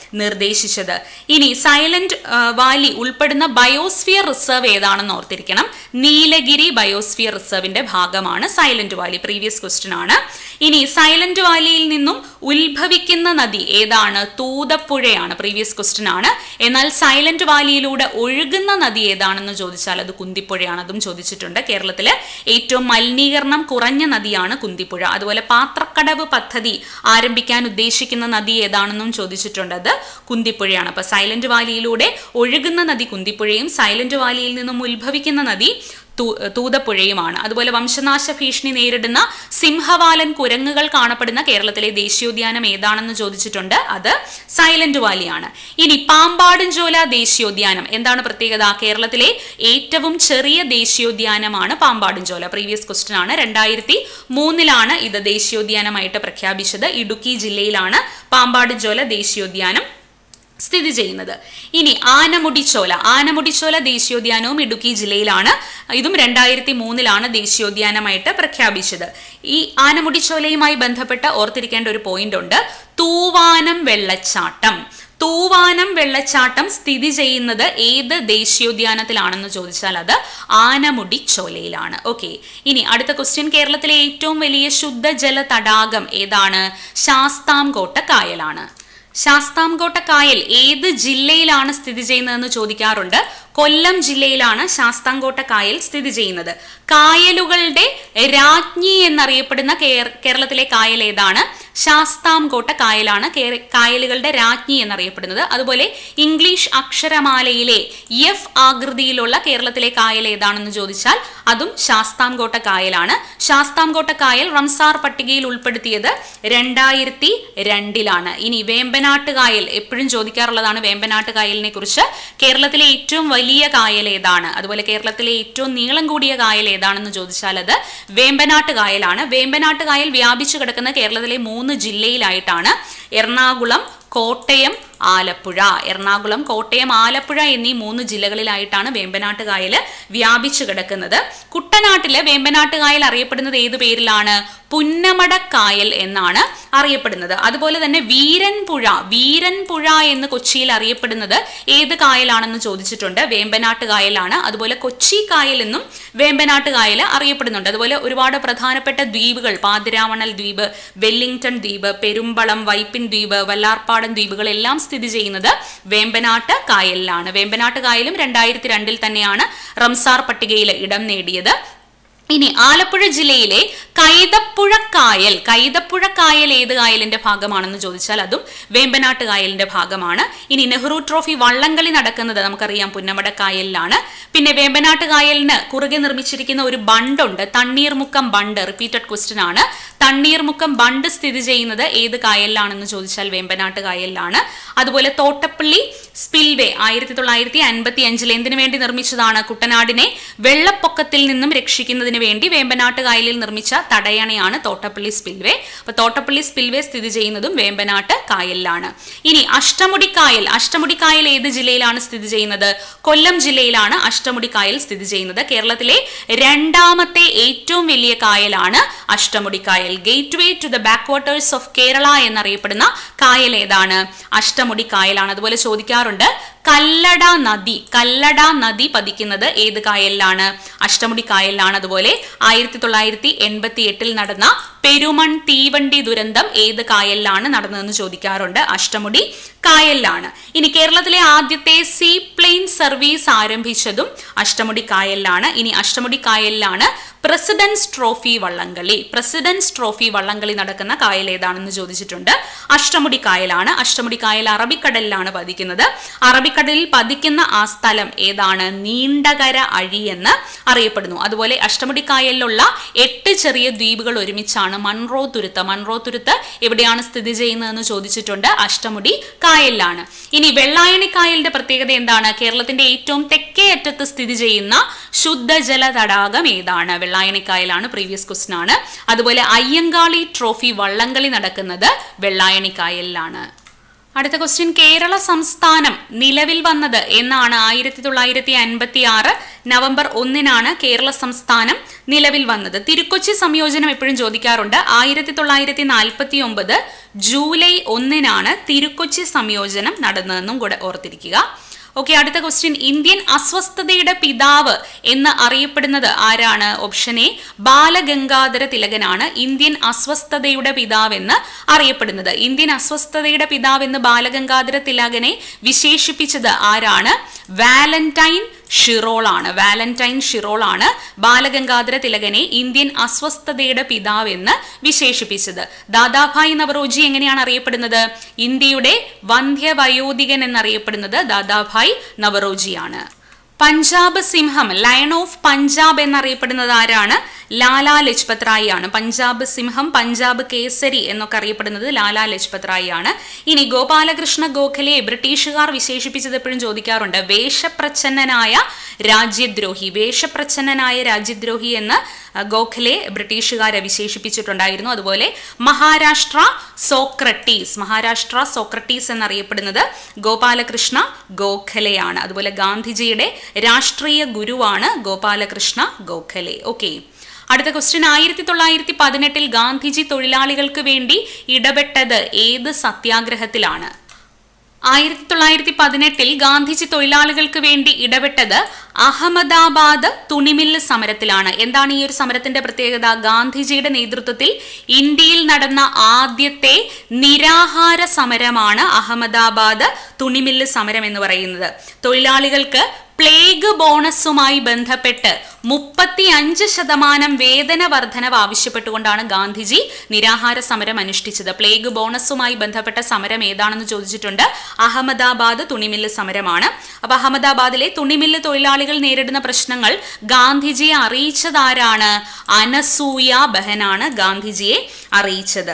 നിർദ്ദേശിച്ചത് ഇനി സൈലന്റ് വാലി ഉൾപ്പെടുന്ന ബയോസ്ഫിയർ റിസർവ് ഏതാണെന്ന് ഓർത്തിരിക്കണം നീലഗിരി ബയോസ്ഫിയർ റിസർവിന്റെ ഭാഗമാണ് സൈലന്റ് വാലി പ്രീവിയസ് ക്വസ്റ്റ്യൻ ആണ് ഇനി സൈലന്റ് വാലിയിൽ നിന്നും ഉത്ഭവിക്കുന്ന നദി ഏതാണ് തൂതപ്പുഴയാണ് പ്രീവിയസ് ക്വസ്റ്റ്യൻ ആണ് എന്നാൽ സൈലന്റ് വാലിയിലൂടെ ഒഴുകുന്ന നദി ഏതാണെന്ന് ചോദിച്ചാൽ അത് കുന്തിപ്പുഴയാണ് അതും ചോദിച്ചിട്ടുണ്ട് കേരളത്തിലെ ഏറ്റവും മലിനീകരണം കുറഞ്ഞ നദിയാണ് കുന്തിപ്പുഴ അതുപോലെ പാത്രക്കടവ് പദ്ധതി ആരംഭിക്കാൻ ഉദ്ദേശിക്കുന്ന നദി ഏതാണെന്നും ചോദിച്ചിട്ടുണ്ട് അത് കുന്തിപ്പുഴയാണ് അപ്പൊ സൈലന്റ് വാലിയിലൂടെ ഒഴുകുന്ന നദി കുന്തിപ്പുഴയും സൈലന്റ് വാലിയിൽ നിന്നും ഉത്ഭവിക്കുന്ന നദി തൂ- തൂതപ്പുഴയുമാണ് അതുപോലെ വംശനാശ ഭീഷണി നേരിടുന്ന സിംഹവാലൻ കുരങ്ങുകൾ കാണപ്പെടുന്ന കേരളത്തിലെ ദേശീയോദ്യാനം ഏതാണെന്ന് ചോദിച്ചിട്ടുണ്ട് അത് സൈലന്റ് വാലിയാണ് ഇനി പാമ്പാടുംചോല ദേശീയോദ്യാനം എന്താണ് പ്രത്യേകത കേരളത്തിലെ ഏറ്റവും ചെറിയ ദേശീയോദ്യാനമാണ് പാമ്പാടുംചോല പ്രീവിയസ് ക്വസ്റ്റ്യൻ ആണ് രണ്ടായിരത്തി മൂന്നിലാണ് ഇത് ദേശീയോദ്യാനമായിട്ട് പ്രഖ്യാപിച്ചത് ഇടുക്കി ജില്ലയിലാണ് പാമ്പാടുംചോല ദേശീയോദ്യാനം സ്ഥിതി ചെയ്യുന്നത് ഇനി ആനമുടിച്ചോല ആനമുടിച്ചോല ദേശീയോദ്യാനവും ഇടുക്കി ജില്ലയിലാണ് ഇതും രണ്ടായിരത്തി മൂന്നിലാണ് ദേശീയോദ്യാനമായിട്ട് പ്രഖ്യാപിച്ചത് ഈ ആനമുടിച്ചോലയുമായി ബന്ധപ്പെട്ട് ഓർത്തിരിക്കേണ്ട ഒരു പോയിന്റ് ഉണ്ട് തൂവാനം വെള്ളച്ചാട്ടം തൂവാനം വെള്ളച്ചാട്ടം സ്ഥിതി ചെയ്യുന്നത് ഏത് ദേശീയോദ്യാനത്തിലാണെന്ന് ചോദിച്ചാൽ അത് ആനമുടിച്ചോലയിലാണ് ഓക്കെ ഇനി അടുത്ത ക്വസ്റ്റ്യൻ കേരളത്തിലെ ഏറ്റവും വലിയ ശുദ്ധജല തടാകം ഏതാണ് ശാസ്താംകോട്ട കായലാണ് ശാസ്താംകോട്ട കായൽ ഏത് ജില്ലയിലാണ് സ്ഥിതി ചെയ്യുന്നതെന്ന് ചോദിക്കാറുണ്ട് കൊല്ലം ജില്ലയിലാണ് ശാസ്താംകോട്ട കായൽ സ്ഥിതി ചെയ്യുന്നത് കായലുകളുടെ രാജ്ഞി എന്നറിയപ്പെടുന്ന കേര- കേരളത്തിലെ കായൽ ഏതാണ് ശാസ്താംകോട്ട കായലാണ് കേര- കായലുകളുടെ രാജ്ഞി എന്നറിയപ്പെടുന്നത് അതുപോലെ ഇംഗ്ലീഷ് അക്ഷരമാലയിലെ എഫ് ആകൃതിയിലുള്ള കേരളത്തിലെ കായൽ ഏതാണെന്ന് ചോദിച്ചാൽ അതും ശാസ്താംകോട്ട കായലാണ് ശാസ്താംകോട്ട കായൽ റംസാർ പട്ടികയിൽ ഉൾപ്പെടുത്തിയത് രണ്ടായിരത്തി രണ്ടിലാണ് ഇനി വേമ്പനാട്ട് കായൽ എപ്പോഴും ചോദിക്കാറുള്ളതാണ് വേമ്പനാട്ട് കായലിനെ കുറിച്ച് കേരളത്തിലെ ഏറ്റവും വലിയ കായൽ ഏതാണ് അതുപോലെ കേരളത്തിലെ ഏറ്റവും നീളം കൂടിയ കായൽ ഏതാണെന്ന് ചോദിച്ചാൽ അത് വേമ്പനാട്ട് കായലാണ് വേമ്പനാട്ട് കായൽ വ്യാപിച്ചു കിടക്കുന്ന കേരളത്തിലെ മൂന്ന് ജില്ലയിലായിട്ടാണ് എറണാകുളം കോട്ടയം ആലപ്പുഴ എറണാകുളം കോട്ടയം ആലപ്പുഴ എന്നീ മൂന്ന് ജില്ലകളിലായിട്ടാണ് വേമ്പനാട്ട് കായൽ വ്യാപിച്ചു കിടക്കുന്നത് കുട്ടനാട്ടിലെ വേമ്പനാട്ട് കായൽ അറിയപ്പെടുന്നത് ഏത് പേരിലാണ് പുന്നമടക്കായൽ എന്നാണ് അറിയപ്പെടുന്നത് അതുപോലെ തന്നെ വീരൻപുഴ വീരൻപുഴ എന്ന് കൊച്ചിയിൽ അറിയപ്പെടുന്നത് ഏത് കായലാണെന്ന് ചോദിച്ചിട്ടുണ്ട് വേമ്പനാട്ട് കായലാണ് അതുപോലെ കൊച്ചി കായൽ എന്നും വേമ്പനാട്ട് കായൽ അറിയപ്പെടുന്നുണ്ട് അതുപോലെ ഒരുപാട് പ്രധാനപ്പെട്ട ദ്വീപുകൾ പാതിരാവണൽ ദ്വീപ് വെല്ലിംഗ്ടൺ ദ്വീപ് പെരുമ്പളം വൈപ്പിൻ ദ്വീപ് വല്ലാർപ്പാടൻ ദ്വീപുകളെല്ലാം സ്ഥിതി ചെയ്യുന്നത് വേമ്പനാട്ട് കായലിലാണ് വേമ്പനാട്ട് കായലും രണ്ടായിരത്തി രണ്ടിൽ തന്നെയാണ് റംസാർ പട്ടികയിൽ ഇടം നേടിയത് ഇനി ആലപ്പുഴ ജില്ലയിലെ കൈതപ്പുഴ കായൽ കൈതപ്പുഴ കായൽ ഏത് കായലിന്റെ ഭാഗമാണെന്ന് ചോദിച്ചാൽ അതും വേമ്പനാട്ട് കായലിന്റെ ഭാഗമാണ് ഇനി നെഹ്റു ട്രോഫി വള്ളംകളി നടക്കുന്നത് നമുക്കറിയാം പുന്നമട കായലിലാണ് പിന്നെ വേമ്പനാട്ട് കായലിന് കുറുകെ നിർമ്മിച്ചിരിക്കുന്ന ഒരു ബണ്ടുണ്ട് തണ്ണീർമുക്കം ബണ്ട് റിപ്പീറ്റഡ് ക്വസ്റ്റ്യൻ ആണ് തണ്ണീർമുക്കം ബണ്ട് സ്ഥിതി ചെയ്യുന്നത് ഏത് കായലിലാണെന്ന് ചോദിച്ചാൽ വേമ്പനാട്ട് കായലിലാണ് അതുപോലെ തോട്ടപ്പള്ളി സ്പിൽവേ ആയിരത്തി തൊള്ളായിരത്തി അൻപത്തി അഞ്ചിൽ എന്തിനു വേണ്ടി നിർമ്മിച്ചതാണ് കുട്ടനാടിനെ വെള്ളപ്പൊക്കത്തിൽ നിന്നും രക്ഷിക്കുന്നതിന് വേണ്ടി വേമ്പനാട്ട് കായലിൽ നിർമ്മിച്ച തടയണയാണ് തോട്ടപ്പള്ളി സ്പിൽവേ അപ്പൊ തോട്ടപ്പള്ളി സ്പിൽവേ സ്ഥിതി ചെയ്യുന്നതും വേമ്പനാട്ട് കായലിലാണ് ഇനി അഷ്ടമുടിക്കായൽ അഷ്ടമുടിക്കായൽ ഏത് ജില്ലയിലാണ് സ്ഥിതി ചെയ്യുന്നത് കൊല്ലം ജില്ലയിലാണ് അഷ്ടമുടിക്കായൽ സ്ഥിതി ചെയ്യുന്നത് കേരളത്തിലെ രണ്ടാമത്തെ ഏറ്റവും വലിയ കായലാണ് അഷ്ടമുടിക്കായൽ gateway to the backwaters of Kerala എന്നറിയപ്പെടുന്ന കായൽ ഏതാണ് അഷ്ടമുടി കായലാണ് അതുപോലെ ചോദിക്കാറുണ്ട് കല്ലട നദി കല്ലട നദി പതിക്കുന്നത് ഏത് കായലിലാണ് അഷ്ടമുടി കായലിലാണ് അതുപോലെ ആയിരത്തി തൊള്ളായിരത്തി എൺപത്തി എട്ടിൽ നടന്ന പെരുമൺ തീവണ്ടി ദുരന്തം ഏത് കായലിലാണ് നടന്നതെന്ന് ചോദിക്കാറുണ്ട് അഷ്ടമുടി കായലിലാണ് ഇനി കേരളത്തിലെ ആദ്യത്തെ സീ പ്ലെയിൻ സർവീസ് ആരംഭിച്ചതും അഷ്ടമുടി കായലിലാണ് ഇനി അഷ്ടമുടി കായലിലാണ് president's trophy Vallamkali president's trophy Vallamkali നടക്കുന്ന കായൽ ഏതാണെന്ന് ചോദിച്ചിട്ടുണ്ട് അഷ്ടമുടി കായലാണ് അഷ്ടമുടി കായൽ അറബിക്കടലിലാണ് പതിക്കുന്നത് അറബിക്കടലിൽ പതിക്കുന്ന ആ സ്ഥലം ഏതാണ് നീണ്ടകര അഴി എന്ന് അറിയപ്പെടുന്നു അതുപോലെ അഷ്ടമുടി കായലിലുള്ള എട്ട് ചെറിയ ദ്വീപുകൾ ഒരുമിച്ചാണ് മൺറോ തുരുത്ത് മൺറോ തുരുത്ത് എവിടെയാണ് സ്ഥിതി ചെയ്യുന്നതെന്ന് ചോദിച്ചിട്ടുണ്ട് അഷ്ടമുടി കായലിലാണ് ഇനി വെള്ളായണി കായലിന്റെ പ്രത്യേകത എന്താണ് കേരളത്തിന്റെ ഏറ്റവും തെക്കേ അറ്റത്ത് സ്ഥിതി ചെയ്യുന്ന ശുദ്ധജല തടാകം ഏതാണ് വെള്ളായണി കായലാണ് പ്രീവിയസ് ക്വസ്റ്റൻ ആണ് അതുപോലെ അയ്യങ്കാളി ട്രോഫി വള്ളംകളി നടക്കുന്നത് വെള്ളായണി കായലിലാണ് അടുത്ത ക്വസ്റ്റ്യൻ കേരള സംസ്ഥാനം നിലവിൽ വന്നത് എന്നാണ് ആയിരത്തി തൊള്ളായിരത്തി അൻപത്തി ആറ് നവംബർ ഒന്നിനാണ് കേരള സംസ്ഥാനം നിലവിൽ വന്നത് തിരുക്കൊച്ചി സംയോജനം എപ്പോഴും ചോദിക്കാറുണ്ട് ആയിരത്തി തൊള്ളായിരത്തി നാൽപ്പത്തി ഒമ്പത് ജൂലൈ ഒന്നിനാണ് തിരുക്കൊച്ചി സംയോജനം നടന്നതെന്നും കൂടെ ഓർത്തിരിക്കുക ഓക്കെ അടുത്ത ക്വസ്റ്റ്യൻ ഇന്ത്യൻ അസ്വസ്ഥതയുടെ പിതാവ് എന്ന് അറിയപ്പെടുന്നത് ആരാണ് ഓപ്ഷൻ എ ബാലഗംഗാധര തിലകനാണ് ഇന്ത്യൻ അസ്വസ്ഥതയുടെ പിതാവ് എന്ന് അറിയപ്പെടുന്നത് ഇന്ത്യൻ അസ്വസ്ഥതയുടെ പിതാവ് എന്ന് ബാലഗംഗാധര തിലകനെ വിശേഷിപ്പിച്ചത് ആരാണ് വാലന്റൈൻ ഷിറോൾ ആണ് വാലന്റൈൻ ഷിറോൾ ആണ് ബാലഗംഗാധര തിലകനെ ഇന്ത്യൻ അസ്വസ്ഥതയുടെ പിതാവ് എന്ന് വിശേഷിപ്പിച്ചത് ദാദാഭായ് നവറോജി എങ്ങനെയാണ് അറിയപ്പെടുന്നത് ഇന്ത്യയുടെ വന്ധ്യവയോധികൻ എന്നറിയപ്പെടുന്നത് ദാദാഭായ് നവറോജിയാണ് പഞ്ചാബ് സിംഹം ലയൺ ഓഫ് പഞ്ചാബ് എന്നറിയപ്പെടുന്നത് ആരാണ് ലാലാ ലജ്പത് റായി ആണ് പഞ്ചാബ് സിംഹം പഞ്ചാബ് കേസരി എന്നൊക്കെ അറിയപ്പെടുന്നത് ലാലാ ലജ്പത് റായി ആണ് ഇനി ഗോപാലകൃഷ്ണ ഗോഖലെ ബ്രിട്ടീഷുകാർ വിശേഷിപ്പിച്ചത് എപ്പോഴും ചോദിക്കാറുണ്ട് വേഷപ്രച്ഛന്നനായ രാജ്യദ്രോഹി വേഷപ്രച്ഛന്നനായ രാജ്യദ്രോഹി എന്ന് ഗോഖലെ ബ്രിട്ടീഷുകാരെ വിശേഷിപ്പിച്ചിട്ടുണ്ടായിരുന്നു അതുപോലെ മഹാരാഷ്ട്ര സോക്രട്ടീസ് മഹാരാഷ്ട്ര സോക്രട്ടീസ് എന്നറിയപ്പെടുന്നത് ഗോപാലകൃഷ്ണ ഗോഖലെയാണ് അതുപോലെ ഗാന്ധിജിയുടെ രാഷ്ട്രീയ ഗുരുവാണ് ഗോപാലകൃഷ്ണ ഗോഖലെ ഓക്കെ അടുത്ത ക്വസ്റ്റ്യൻ ആയിരത്തി തൊള്ളായിരത്തി പതിനെട്ടിൽ ഗാന്ധിജി തൊഴിലാളികൾക്ക് വേണ്ടി ഇടപെട്ടത് ഏത് സത്യാഗ്രഹത്തിലാണ് ആയിരത്തി തൊള്ളായിരത്തി പതിനെട്ടിൽ ഗാന്ധിജി തൊഴിലാളികൾക്ക് വേണ്ടി ഇടപെട്ടത് അഹമ്മദാബാദ് തുണിമില്ല് സമരത്തിലാണ് എന്താണ് ഈ ഒരു സമരത്തിന്റെ പ്രത്യേകത ഗാന്ധിജിയുടെ നേതൃത്വത്തിൽ ഇന്ത്യയിൽ നടന്ന ആദ്യത്തെ നിരാഹാര സമരമാണ് അഹമ്മദാബാദ് തുണിമില്ല് സമരം എന്ന് പറയുന്നത് തൊഴിലാളികൾക്ക് പ്ലേഗ് ബോണസുമായി ബന്ധപ്പെട്ട് മുപ്പത്തി അഞ്ച് ശതമാനം വേതന വർധനവ് ആവശ്യപ്പെട്ടുകൊണ്ടാണ് ഗാന്ധിജി നിരാഹാര സമരം അനുഷ്ഠിച്ചത് പ്ലേഗ് ബോണസുമായി ബന്ധപ്പെട്ട സമരം ഏതാണെന്ന് ചോദിച്ചിട്ടുണ്ട് അഹമ്മദാബാദ് തുണിമില്ല് സമരമാണ് അപ്പൊ അഹമ്മദാബാദിലെ തുണിമില്ല് തൊഴിലാളികൾ നേരിടുന്ന പ്രശ്നങ്ങൾ ഗാന്ധിജിയെ അറിയിച്ചതാരാണ് അനസൂയ ബഹനാണ് ഗാന്ധിജിയെ അറിയിച്ചത്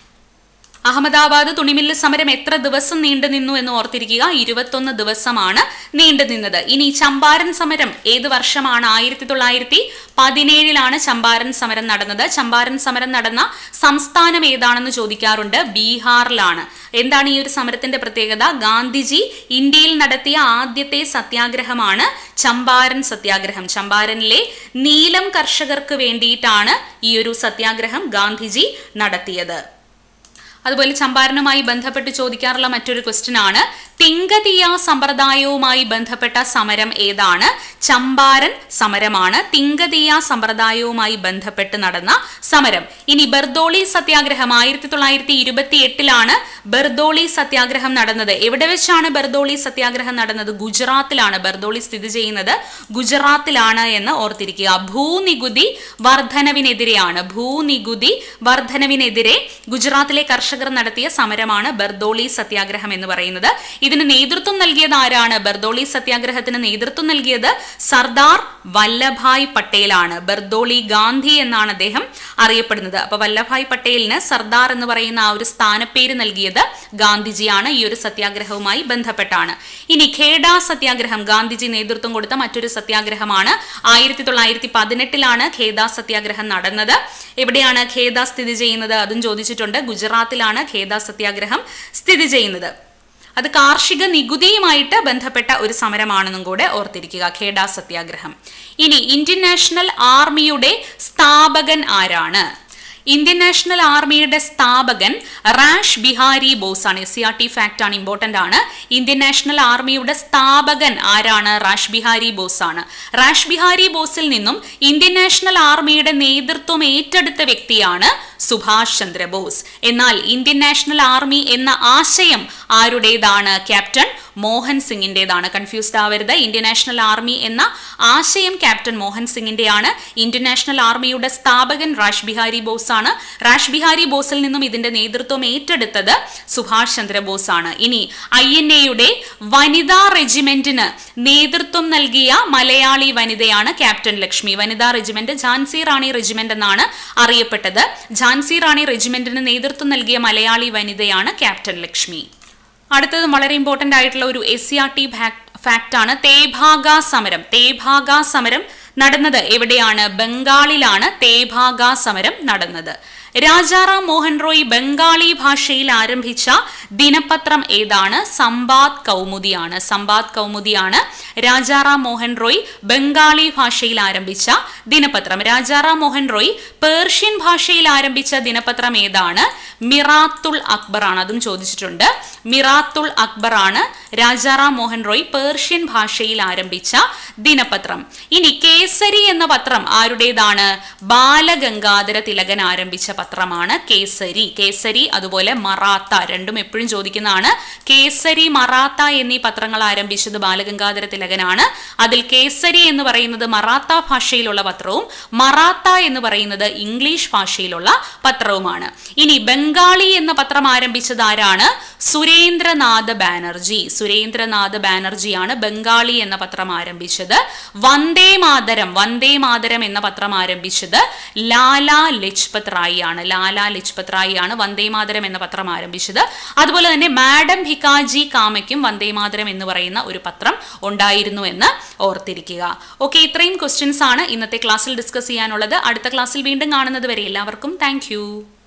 അഹമ്മദാബാദ് തുണിമില്ല് സമരം എത്ര ദിവസം നീണ്ടു നിന്നു എന്ന് ഓർത്തിരിക്കുക ഇരുപത്തൊന്ന് ദിവസമാണ് നീണ്ടു നിന്നത് ഇനി ചമ്പാരൻ സമരം ഏത് വർഷമാണ് ആയിരത്തി തൊള്ളായിരത്തി പതിനേഴിലാണ് ചമ്പാരൻ സമരം നടന്നത് ചമ്പാരൻ സമരം നടന്ന സംസ്ഥാനം ഏതാണെന്ന് ചോദിക്കാറുണ്ട് ബീഹാറിലാണ് എന്താണ് ഈ ഒരു സമരത്തിന്റെ പ്രത്യേകത ഗാന്ധിജി ഇന്ത്യയിൽ നടത്തിയ ആദ്യത്തെ സത്യാഗ്രഹമാണ് ചമ്പാരൻ സത്യാഗ്രഹം ചമ്പാരനിലെ നീലം കർഷകർക്ക് വേണ്ടിയിട്ടാണ് ഈ ഒരു സത്യാഗ്രഹം ഗാന്ധിജി നടത്തിയത് അതുപോലെ ചമ്പാരനുമായി ബന്ധപ്പെട്ട് ചോദിക്കാറുള്ള മറ്റൊരു ക്വസ്റ്റ്യൻ ആണ് തിങ്കതിയ സമ്പ്രദായവുമായി ബന്ധപ്പെട്ട സമരം ഏതാണ് ചമ്പാരൻ സമരമാണ് തിങ്കതിയ സമ്പ്രദായവുമായി ബന്ധപ്പെട്ട് നടന്ന സമരം ഇനി ബർദോളി സത്യാഗ്രഹം ആയിരത്തി തൊള്ളായിരത്തി ഇരുപത്തി എട്ടിലാണ് ബർദോളി സത്യാഗ്രഹം നടന്നത് എവിടെ വെച്ചാണ് ബർദോളി സത്യാഗ്രഹം നടന്നത് ഗുജറാത്തിലാണ് ബർദോളി സ്ഥിതി ചെയ്യുന്നത് ഗുജറാത്തിലാണ് എന്ന് ഓർത്തിരിക്കുക ഭൂനികുതി വർധനവിനെതിരെയാണ് ഭൂനികുതി വർധനവിനെതിരെ ഗുജറാത്തിലെ കർഷകർ നടത്തിയ സമരമാണ് ബർദോളി സത്യാഗ്രഹം എന്ന് പറയുന്നത് ഇതിന് നേതൃത്വം നൽകിയത് ആരാണ് ബർദോളി സത്യാഗ്രഹത്തിന് നേതൃത്വം നൽകിയത് സർദാർ വല്ലഭായ് പട്ടേലാണ് ബർദോളി ഗാന്ധി എന്നാണ് അദ്ദേഹം അറിയപ്പെടുന്നത് അപ്പൊ വല്ലഭായ് പട്ടേലിന് സർദാർ എന്ന് പറയുന്ന ആ ഒരു സ്ഥാനപ്പേര് നൽകിയത് ഗാന്ധിജിയാണ് ഈ ഒരു സത്യാഗ്രഹവുമായി ബന്ധപ്പെട്ടാണ് ഇനി ഖേഡ സത്യാഗ്രഹം ഗാന്ധിജി നേതൃത്വം കൊടുത്ത മറ്റൊരു സത്യാഗ്രഹമാണ് ആയിരത്തി തൊള്ളായിരത്തി പതിനെട്ടിലാണ് ഖേദ സത്യാഗ്രഹം നടന്നത് എവിടെയാണ് ഖേദ സ്ഥിതി ചെയ്യുന്നത് അതും ചോദിച്ചിട്ടുണ്ട് ഗുജറാത്തിലാണ് ഖേദ സത്യാഗ്രഹം സ്ഥിതി ചെയ്യുന്നത് അത് കാർഷിക നികുതിയുമായിട്ട് ബന്ധപ്പെട്ട ഒരു സമരമാണെന്നും കൂടെ ഓർത്തിരിക്കുക ഖേഡ സത്യാഗ്രഹം ഇനി ഇന്ത്യൻ നാഷണൽ ആർമിയുടെ സ്ഥാപകൻ ആരാണ് ഇന്ത്യൻ നാഷണൽ ആർമിയുടെ സ്ഥാപകൻ റാഷ് ബിഹാരി ബോസ് ആണ് S C R T fact ആണ് ഇമ്പോർട്ടന്റ് ആണ് ഇന്ത്യൻ നാഷണൽ ആർമിയുടെ സ്ഥാപകൻ ആരാണ് റാഷ് ബിഹാരി ബോസ് ആണ് റാഷ് ബിഹാരി ബോസിൽ നിന്നും ഇന്ത്യൻ നാഷണൽ ആർമിയുടെ നേതൃത്വം ഏറ്റെടുത്ത വ്യക്തിയാണ് സുഭാഷ് ചന്ദ്രബോസ് എന്നാൽ ഇന്ത്യൻ നാഷണൽ ആർമി എന്ന ആശയം ആരുടേതാണ് ക്യാപ്റ്റൻ മോഹൻ സിംഗിന്റേതാണ് കൺഫ്യൂസ്ഡ് ആവരുത് ഇന്ത്യൻ നാഷണൽ ആർമി എന്ന ആശയം ക്യാപ്റ്റൻ മോഹൻ സിംഗിന്റെയാണ് ഇന്ത്യൻ നാഷണൽ ആർമിയുടെ സ്ഥാപകൻ റാഷ് ബിഹാരി ബോസ് ആണ് റാഷ് ബിഹാരി ബോസിൽ നിന്നും ഇതിന്റെ നേതൃത്വം ഏറ്റെടുത്തത് സുഭാഷ് ചന്ദ്രബോസ് ആണ് ഇനി ഐ എൻ എയുടെ വനിതാ റെജിമെന്റിന് നേതൃത്വം നൽകിയ മലയാളി വനിതയാണ് ക്യാപ്റ്റൻ ലക്ഷ്മി വനിതാ റെജിമെന്റ് ഝാൻസി റാണി റെജിമെന്റ് എന്നാണ് അറിയപ്പെട്ടത് ഝാൻസി റാണി റെജിമെന്റിന് നേതൃത്വം നൽകിയ മലയാളി വനിതയാണ് ക്യാപ്റ്റൻ ലക്ഷ്മി അടുത്തത് വളരെ ഇമ്പോർട്ടന്റ് ആയിട്ടുള്ള ഒരു S C R T fact ആണ് തേഭാഗ സമരം തേഭാഗ സമരം നടന്നത് എവിടെയാണ് ബംഗാളിലാണ് തേഭാഗ സമരം നടന്നത് രാജാറാം മോഹൻ റോയ് ബംഗാളി ഭാഷയിൽ ആരംഭിച്ച ദിനപത്രം ഏതാണ് സമ്പാദ് കൗമുദിയാണ് സമ്പാദ് കൗമുദിയാണ് രാജാറാം മോഹൻ റോയ് ബംഗാളി ഭാഷയിൽ ആരംഭിച്ച ദിനപത്രം രാജാറാം മോഹൻ റോയ് പേർഷ്യൻ ഭാഷയിൽ ആരംഭിച്ച ദിനപത്രം ഏതാണ് മിറാത്തുൾ അക്ബർ ആണ് അതും ചോദിച്ചിട്ടുണ്ട് മിറാത്തുൾ അക്ബർ ആണ് രാജാറാം മോഹൻ റോയ് പേർഷ്യൻ ഭാഷയിൽ ആരംഭിച്ച ദിനപത്രം ഇനി കേസരി എന്ന പത്രം ആരുടേതാണ് ബാലഗംഗാധര തിലകൻ ആരംഭിച്ച പത്രമാണ് കേസരി കേസരി അതുപോലെ മറാത്ത രണ്ടും എപ്പോഴും ചോദിക്കുന്നതാണ് കേസരി മറാത്ത എന്നീ പത്രങ്ങൾ ആരംഭിച്ചത് ബാലഗംഗാധര തിലകനാണ് അതിൽ കേസരി എന്ന് പറയുന്നത് മറാത്ത ഭാഷയിലുള്ള പത്രവും മറാത്ത എന്ന് പറയുന്നത് ഇംഗ്ലീഷ് ഭാഷയിലുള്ള പത്രവുമാണ് ഇനി ബംഗാളി എന്ന പത്രം ആരംഭിച്ചത് ആരാണ് സുരേന്ദ്രനാഥ് ബാനർജി സുരേന്ദ്രനാഥ് ബാനർജിയാണ് ബംഗാളി എന്ന പത്രം ആരംഭിച്ചത് വന്ദേ മാതരം വന്ദേ മാതരം എന്ന പത്രം ആരംഭിച്ചത് ലാലാ ലജ്പത് റായി ആണ് ലാലാ ലജ്പത് റായി ആണ് വന്ദേ മാതരം എന്ന പത്രം ആരംഭിച്ചത് അതുപോലെ തന്നെ മാഡം ഭിക്കാജി കാമയ്ക്കും വന്ദേ മാതരം എന്ന് പറയുന്ന ഒരു പത്രം ഉണ്ടായിരുന്നു എന്ന് ഓർത്തിരിക്കുക ഓക്കെ ഇത്രയും ക്വസ്റ്റ്യൻസ് ആണ് ഇന്നത്തെ ക്ലാസ്സിൽ ഡിസ്കസ് ചെയ്യാനുള്ളത് അടുത്ത ക്ലാസ്സിൽ വീണ്ടും കാണുന്നത് വരെ എല്ലാവർക്കും താങ്ക്